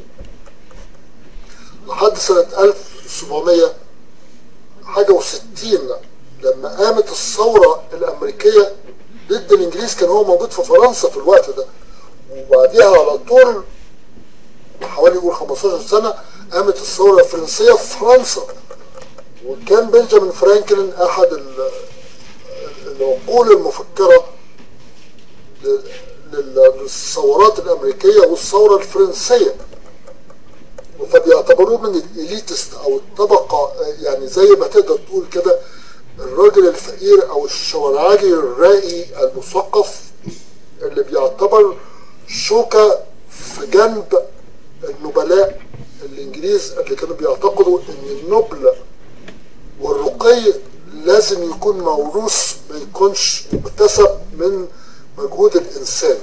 لحد سنة 1700 حاجة وستين لما قامت الثورة الأمريكية ضد الإنجليز كان هو موجود في فرنسا في الوقت ده وبعديها على طول حوالي يقول 15 سنة قامت الثورة الفرنسية في فرنسا وكان بنجامين فرانكلين أحد ال- العقول المفكرة لل- لل- للثورات الأمريكية والثورة الفرنسية فبيعتبروه من الإليتست أو الطبقة يعني زي ما تقدر تقول كده الراجل الفقير أو الشوارعجي الرائي المثقف اللي بيعتبر شوكة في جنب النبلاء الإنجليز اللي كانوا بيعتقدوا إن النبل والرقي لازم يكون موروث ما يكونش مكتسب من مجهود الإنسان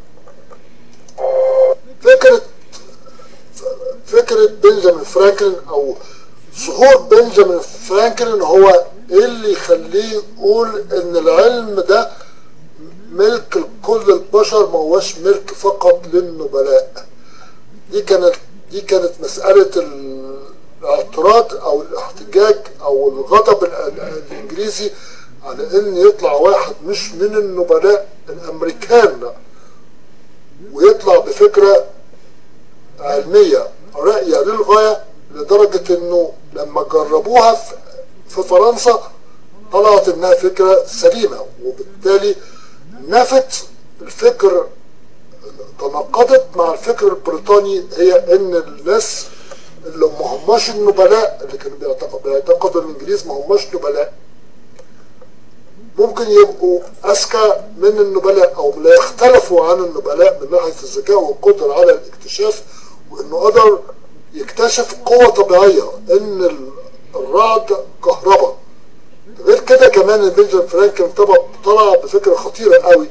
فكرة فكرة بنجامين فرانكلين أو ظهور بنجامين فرانكلين هو إيه اللي يخليه يقول إن العلم ده ملك لكل البشر ما هوش ملك فقط للنبلاء دي كانت دي كانت مسألة الاعتراض أو الاحتجاج أو الغضب ال- ال- الإنجليزي على إن يطلع واحد مش من النبلاء الأمريكان ويطلع بفكرة علمية راقية للغاية لدرجة إنه لما جربوها في- في فرنسا طلعت إنها فكرة سليمة وبالتالي نفت الفكر تناقضت مع الفكر البريطاني هي ان الناس اللي ما هماش النبلاء اللي كانوا بيعتقد- بيعتقدوا الانجليز ما هماش نبلاء ممكن يبقوا اذكى من النبلاء او لا يختلفوا عن النبلاء من ناحيه الذكاء والقدره على الاكتشاف وانه قدر يكتشف قوه طبيعيه ان ال- الرعد كهرباء غير كده كمان بنجامين فرانكلين طبعا طلع بفكره خطيره قوي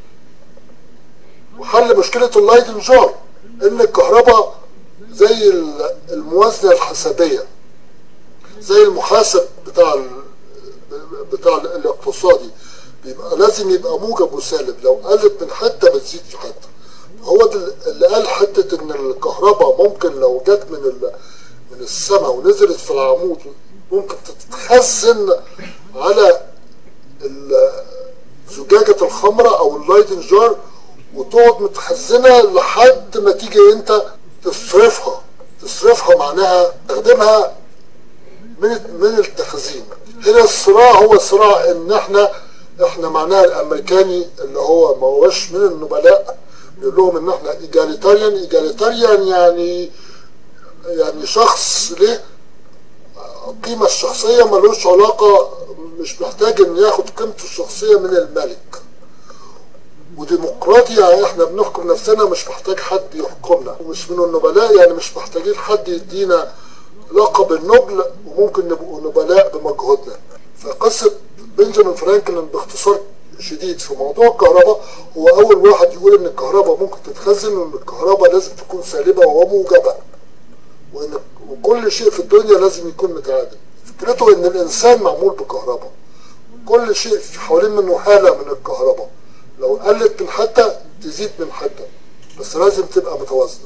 وحل مشكلة اللايدن جار ان الكهرباء زي ال- الموازنة الحسابية زي المحاسب بتاع ال- بتاع ال- الاقتصادي بيبقى لازم يبقى موجب وسالب لو قلت من حتة بتزيد في حتة هو ده اللي قال حتة ان الكهرباء ممكن لو جت من ال- من السماء ونزلت في العمود ممكن تتخزن على ال- زجاجة الخمرة او اللايدن جار وتقعد متخزنة لحد ما تيجي انت تصرفها تصرفها معناها تخدمها من من التخزين هنا الصراع هو صراع ان احنا احنا معناها الامريكاني اللي هو ما هوش من النبلاء يقول لهم ان احنا ايجاليتاريان ايجاليتاريان يعني يعني شخص ليه القيمة الشخصية ملوش علاقة مش محتاج ان ياخد قيمته الشخصية من الملك وديمقراطي يعني احنا بنحكم نفسنا مش محتاج حد يحكمنا ومش من النبلاء يعني مش محتاجين حد يدينا لقب النبل وممكن نبقوا نبلاء بمجهودنا فقصة بنجامين فرانكلين باختصار شديد في موضوع الكهرباء هو أول واحد يقول إن الكهرباء ممكن تتخزن وإن الكهرباء لازم تكون سالبة وموجبة وإن وكل شيء في الدنيا لازم يكون متعادل فكرته إن الإنسان معمول بكهرباء كل شيء في حوالين منه حالة من الكهرباء لو قلت من حتة تزيد من حتة بس لازم تبقى متوازنة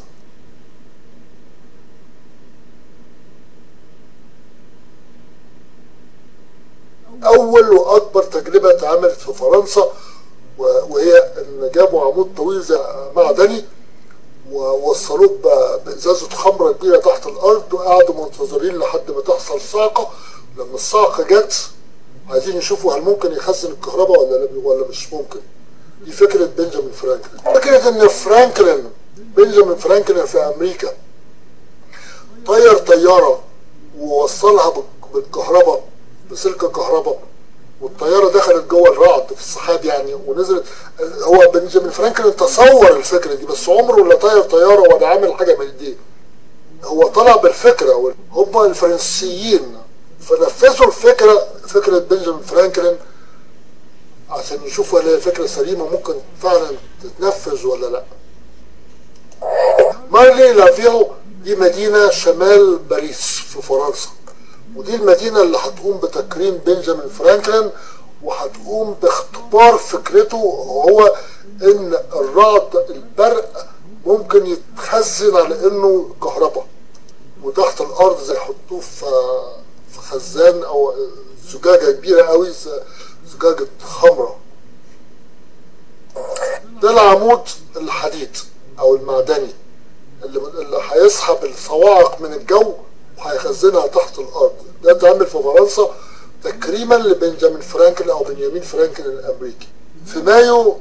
أول وأكبر تجربة اتعملت في فرنسا و- وهي إن ان جابوا عمود طويل زي معدني ووصلوه ب- بازازه خمره كبيره تحت الارض وقعدوا منتظرين لحد ما تحصل صاعقه لما الصاعقه جت عايزين يشوفوا هل ممكن يخزن الكهرباء ولا لا ولا مش ممكن دي فكره بنجامين فرانكلين فكره ان فرانكلين بنجامين فرانكلين في امريكا طير طياره ووصلها بال- بالكهرباء بسلك كهرباء والطياره دخلت جوه الرعد في السحاب يعني ونزلت هو بنجامين فرانكلين تصور الفكره دي بس عمره لا طير طياره ولا عمل حاجه من دي هو طلع بالفكره هم الفرنسيين فنفذوا الفكره فكره بنجامين فرانكلين عشان يشوفوا هل هي فكره سليمه ممكن فعلا تتنفذ ولا لا مارلي لافيل دي مدينة شمال باريس في فرنسا ودي المدينة اللي هتقوم بتكريم بنجامين فرانكلين وهتقوم باختبار فكرته هو ان الرعد البرق ممكن يتخزن على انه كهرباء وتحت الارض زي يحطوه في في خزان او زجاجة كبيرة قوي زي زجاجة خمرة ده العمود الحديد او المعدني اللي اللي هيسحب الصواعق من الجو وهيخزنها تحت الارض ده اتعمل في فرنسا تكريما لبنجامين فرانكلين او بنيامين فرانكلين الامريكي في مايو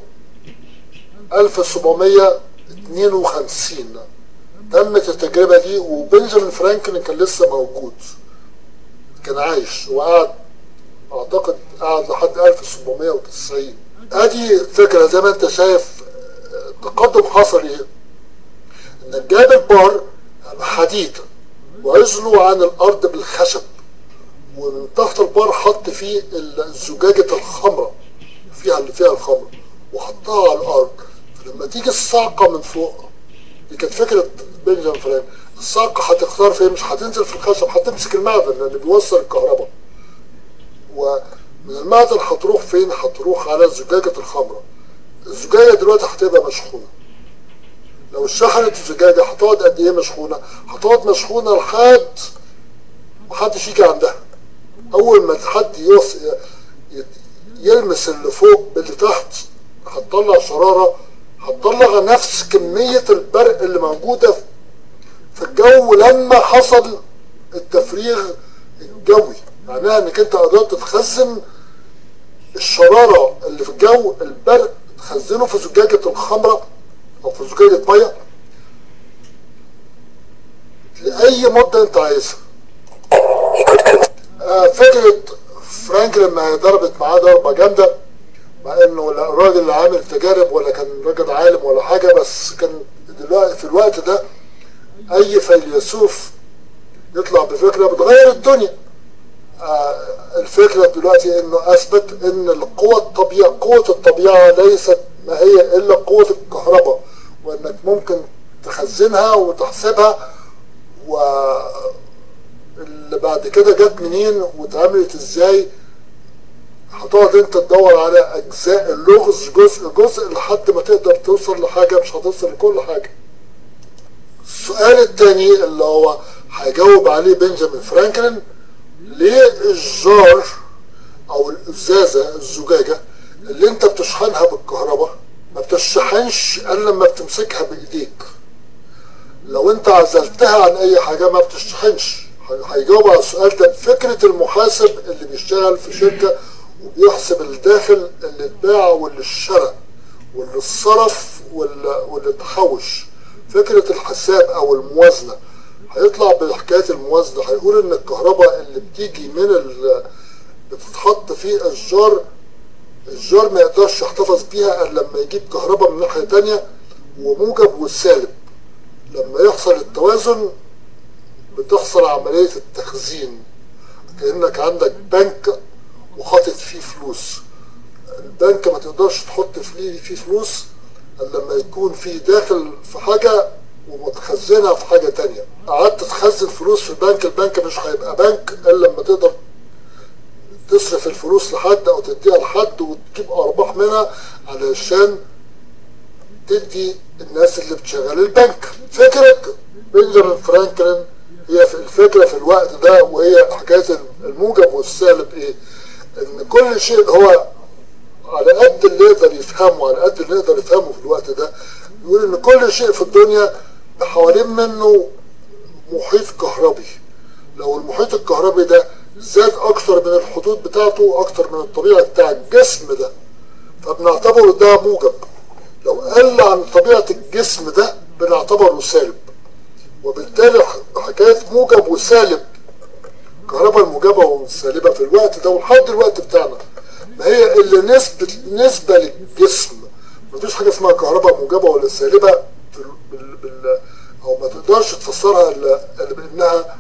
1752 تمت التجربة دي وبنجامين فرانكلين كان لسه موجود كان عايش وقعد اعتقد قعد لحد 1790 ادي الفكرة زي ما انت شايف تقدم حصل ايه انك جايب البار حديد وعزله عن الارض بالخشب ومن تحت البار حط فيه زجاجة الخمرة فيها اللي فيها الخمر وحطها على الارض فلما تيجي الصاعقة من فوق دي كانت فكرة بنجامين فرانكلين الصاعقة هتختار فين مش هتنزل في الخشب هتمسك المعدن لان بيوصل الكهرباء ومن المعدن هتروح فين هتروح على زجاجة الخمرة الزجاجة دلوقتي هتبقى مشحونة لو اتشحنت الزجاجة هتقعد قد ايه مشحونة هتقعد مشحونة لحد محدش يجي عندها اول ما حد يوص يلمس اللي فوق باللي تحت هتطلع شرارة هتطلع نفس كمية البرق اللي موجودة في الجو لما حصل التفريغ الجوي معناها انك انت قدرت تخزن الشرارة اللي في الجو البرق تخزنه في زجاجة الخمرة او في زجاجة مية لأي مدة انت عايزها آه فكرة فرانك لما ضربت معاه ضربة جامدة مع انه لا الراجل اللي عامل تجارب ولا كان راجل عالم ولا حاجة بس كان دلوقتي في الوقت ده اي فيلسوف يطلع بفكرة بتغير الدنيا آه الفكرة دلوقتي انه اثبت ان القوة الطبيعة قوة الطبيعة ليست ما هي الا قوة الكهرباء وانك ممكن تخزنها وتحسبها و اللي بعد كده جت منين واتعملت ازاي هتقعد انت تدور على اجزاء اللغز جزء جزء لحد ما تقدر توصل لحاجة مش هتوصل لكل حاجة السؤال التاني اللي هو هيجاوب عليه بنجامين فرانكلين ليه الجار او الازازة الزجاجة اللي انت بتشحنها بالكهرباء ما بتشحنش الا لما بتمسكها بايديك لو انت عزلتها عن اي حاجة ما بتشحنش هيجاوب على السؤال ده بفكرة المحاسب اللي بيشتغل في شركة وبيحسب الداخل اللي اتباع واللي اشترى واللي اتصرف واللي تحوش فكرة الحساب او الموازنة هيطلع بحكاية الموازنة هيقول ان الكهرباء اللي بتيجي من ال بتتحط في الجار الجار ما يقدرش يحتفظ بيها الا لما يجيب كهرباء من ناحية تانية وموجب والسالب لما يحصل التوازن بتحصل عملية التخزين كأنك عندك بنك وحاطط فيه فلوس البنك ما تقدرش تحط فيه فيه فلوس الا لما يكون فيه داخل في حاجة ومتخزنها في حاجة تانية قعدت تخزن فلوس في البنك البنك مش هيبقى بنك الا لما تقدر تصرف الفلوس لحد او تديها لحد وتجيب ارباح منها علشان تدي الناس اللي بتشغل البنك فكرة بنجامين فرانكلين هي في الفكرة في الوقت ده وهي حكاية الموجب والسالب ايه ان كل شيء هو على قد اللي يقدر يفهمه على قد اللي يقدر يفهمه في الوقت ده يقول ان كل شيء في الدنيا حوالين منه محيط كهربي لو المحيط الكهربي ده زاد اكتر من الحدود بتاعته اكتر من الطبيعه بتاع الجسم ده فبنعتبره ده موجب لو قل عن طبيعه الجسم ده بنعتبره سالب وبالتالي حكايه موجب وسالب الكهرباء الموجبه والسالبه في الوقت ده ولحد الوقت بتاعنا ما هي اللي نسبه نسبه للجسم مفيش حاجه اسمها كهرباء موجبه ولا سالبه بال بال او ما تقدرش تفسرها الا بانها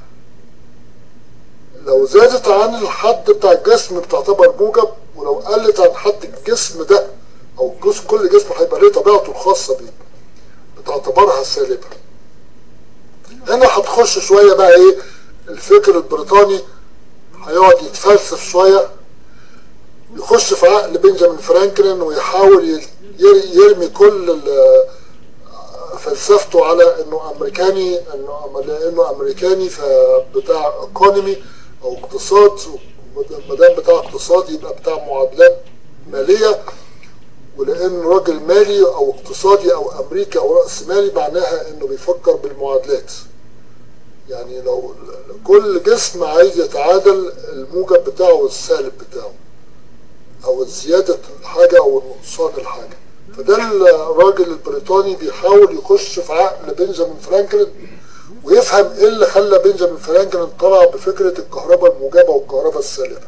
لو زادت عن الحد بتاع الجسم بتعتبر موجب ولو قلت عن حد الجسم ده او جزء كل جسم هيبقى ليه طبيعته الخاصه بيه بتعتبرها سالبه هنا هتخش شويه بقى ايه الفكر البريطاني هيقعد يتفلسف شويه يخش في عقل بنجامين فرانكلين ويحاول يرمي كل فلسفته على انه امريكاني انه لانه امريكاني فبتاع ايكونومي او اقتصاد ما دام بتاع اقتصاد يبقى بتاع معادلات ماليه ولان راجل مالي او اقتصادي او امريكي او راس مالي معناها انه بيفكر بالمعادلات يعني لو كل جسم عايز يتعادل الموجب بتاعه والسالب بتاعه او زيادة الحاجة او نقصان الحاجة فده الراجل البريطاني بيحاول يخش في عقل بنجامين فرانكلين ويفهم ايه اللي خلى بنجامين فرانكلين طلع بفكرة الكهرباء الموجبة والكهرباء السالبة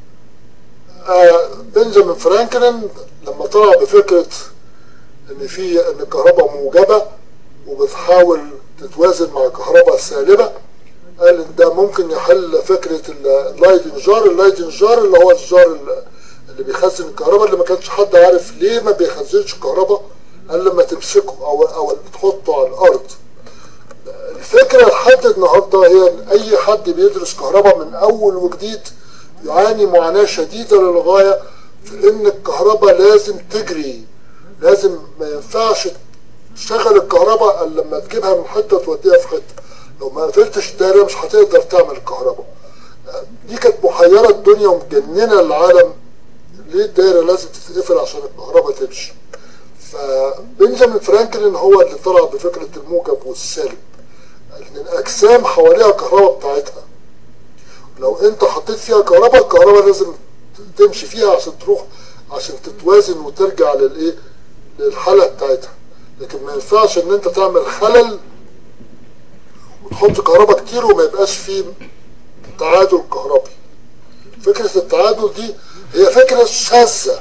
آه بنجامين فرانكلين لما طلع بفكرة ان في ان الكهرباء موجبة وبتحاول تتوازن مع الكهرباء السالبة قال ان ده ممكن يحل فكرة اللايدنجار اللايدنجار اللي هو الجار اللي بيخزن الكهرباء اللي ما كانش حد عارف ليه ما بيخزنش الكهرباء قال لما تمسكه او او تحطه على الارض الفكرة لحد النهاردة هي ان اي حد بيدرس كهرباء من اول وجديد يعاني معاناة شديدة للغاية في ان الكهرباء لازم تجري لازم ما ينفعش تشغل الكهرباء الا لما تجيبها من حته توديها في حته لو ما قفلتش الدايره مش هتقدر تعمل الكهرباء دي كانت محيره الدنيا ومجننه العالم ليه الدايره لازم تتقفل عشان الكهرباء تمشي فبنجامين فرانكلين هو اللي طلع بفكره الموجب والسالب ان الاجسام حواليها الكهرباء بتاعتها لو انت حطيت فيها كهرباء الكهرباء لازم تمشي فيها عشان تروح عشان تتوازن وترجع للايه للحاله بتاعتها لكن ما ينفعش ان انت تعمل خلل وتحط كهرباء كتير وما يبقاش فيه تعادل كهربي فكرة التعادل دي هي فكرة شاذة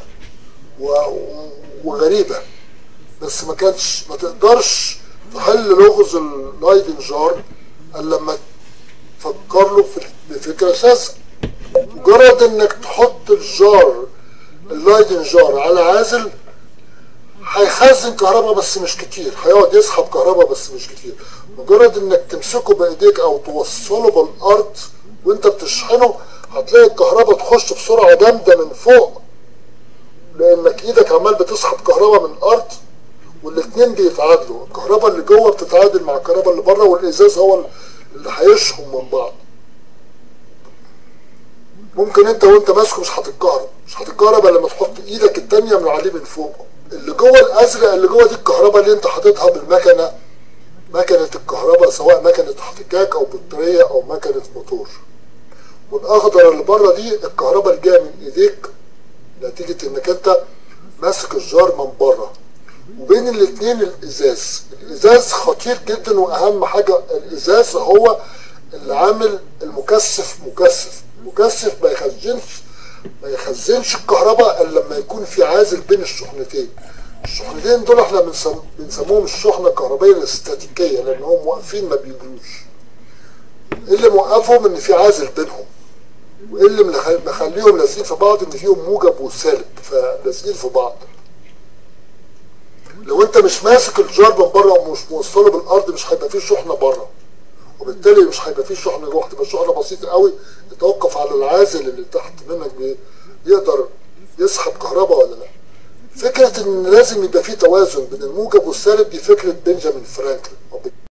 وغريبة بس ما كانش ما تقدرش تحل لغز اللايدنجار الا لما تفكر له بفكرة شاذة مجرد انك تحط الجار اللايدنجار على عازل هيخزن كهرباء بس مش كتير هيقعد يسحب كهرباء بس مش كتير مجرد انك تمسكه بايديك او توصله بالارض وانت بتشحنه هتلاقي الكهرباء تخش بسرعه جامده من فوق لانك ايدك عمال بتسحب كهرباء من الارض والاتنين بيتعادلوا الكهرباء اللي جوه بتتعادل مع الكهرباء اللي بره والازاز هو اللي هيشحن من بعض ممكن انت وانت ماسكه مش هتتكهرب مش هتتكهرب الا لما تحط ايدك التانية من عليه من فوق اللي جوه الازرق اللي جوه دي الكهرباء اللي انت حاططها بالمكنه مكنه الكهرباء سواء مكنه احتكاك او بطاريه او مكنه موتور والاخضر اللي بره دي الكهرباء اللي جايه من ايديك نتيجه انك انت ماسك الجار من بره وبين الاثنين الازاز الازاز خطير جدا واهم حاجه الازاز هو اللي عامل المكثف مكثف مكثف ما يخزنش ما يخزنش الكهرباء الا لما يكون في عازل بين الشحنتين الشحنتين دول احنا بنسم... بنسموهم الشحنه الكهربائيه الاستاتيكيه لانهم واقفين ما بيجروش اللي موقفهم ان في عازل بينهم واللي مخليهم لازقين في بعض ان فيهم موجب وسالب فلازقين في بعض لو انت مش ماسك الجار من بره ومش موصله بالارض مش هيبقى فيه شحنه بره وبالتالي مش هيبقى فيه شحنه جوه هتبقى شحنه بسيطه قوي يتوقف على العازل اللي تحت منك يقدر يسحب كهرباء ولا لا فكره ان لازم يبقى فيه توازن بين الموجب والسالب دي فكره بنجامين فرانكلين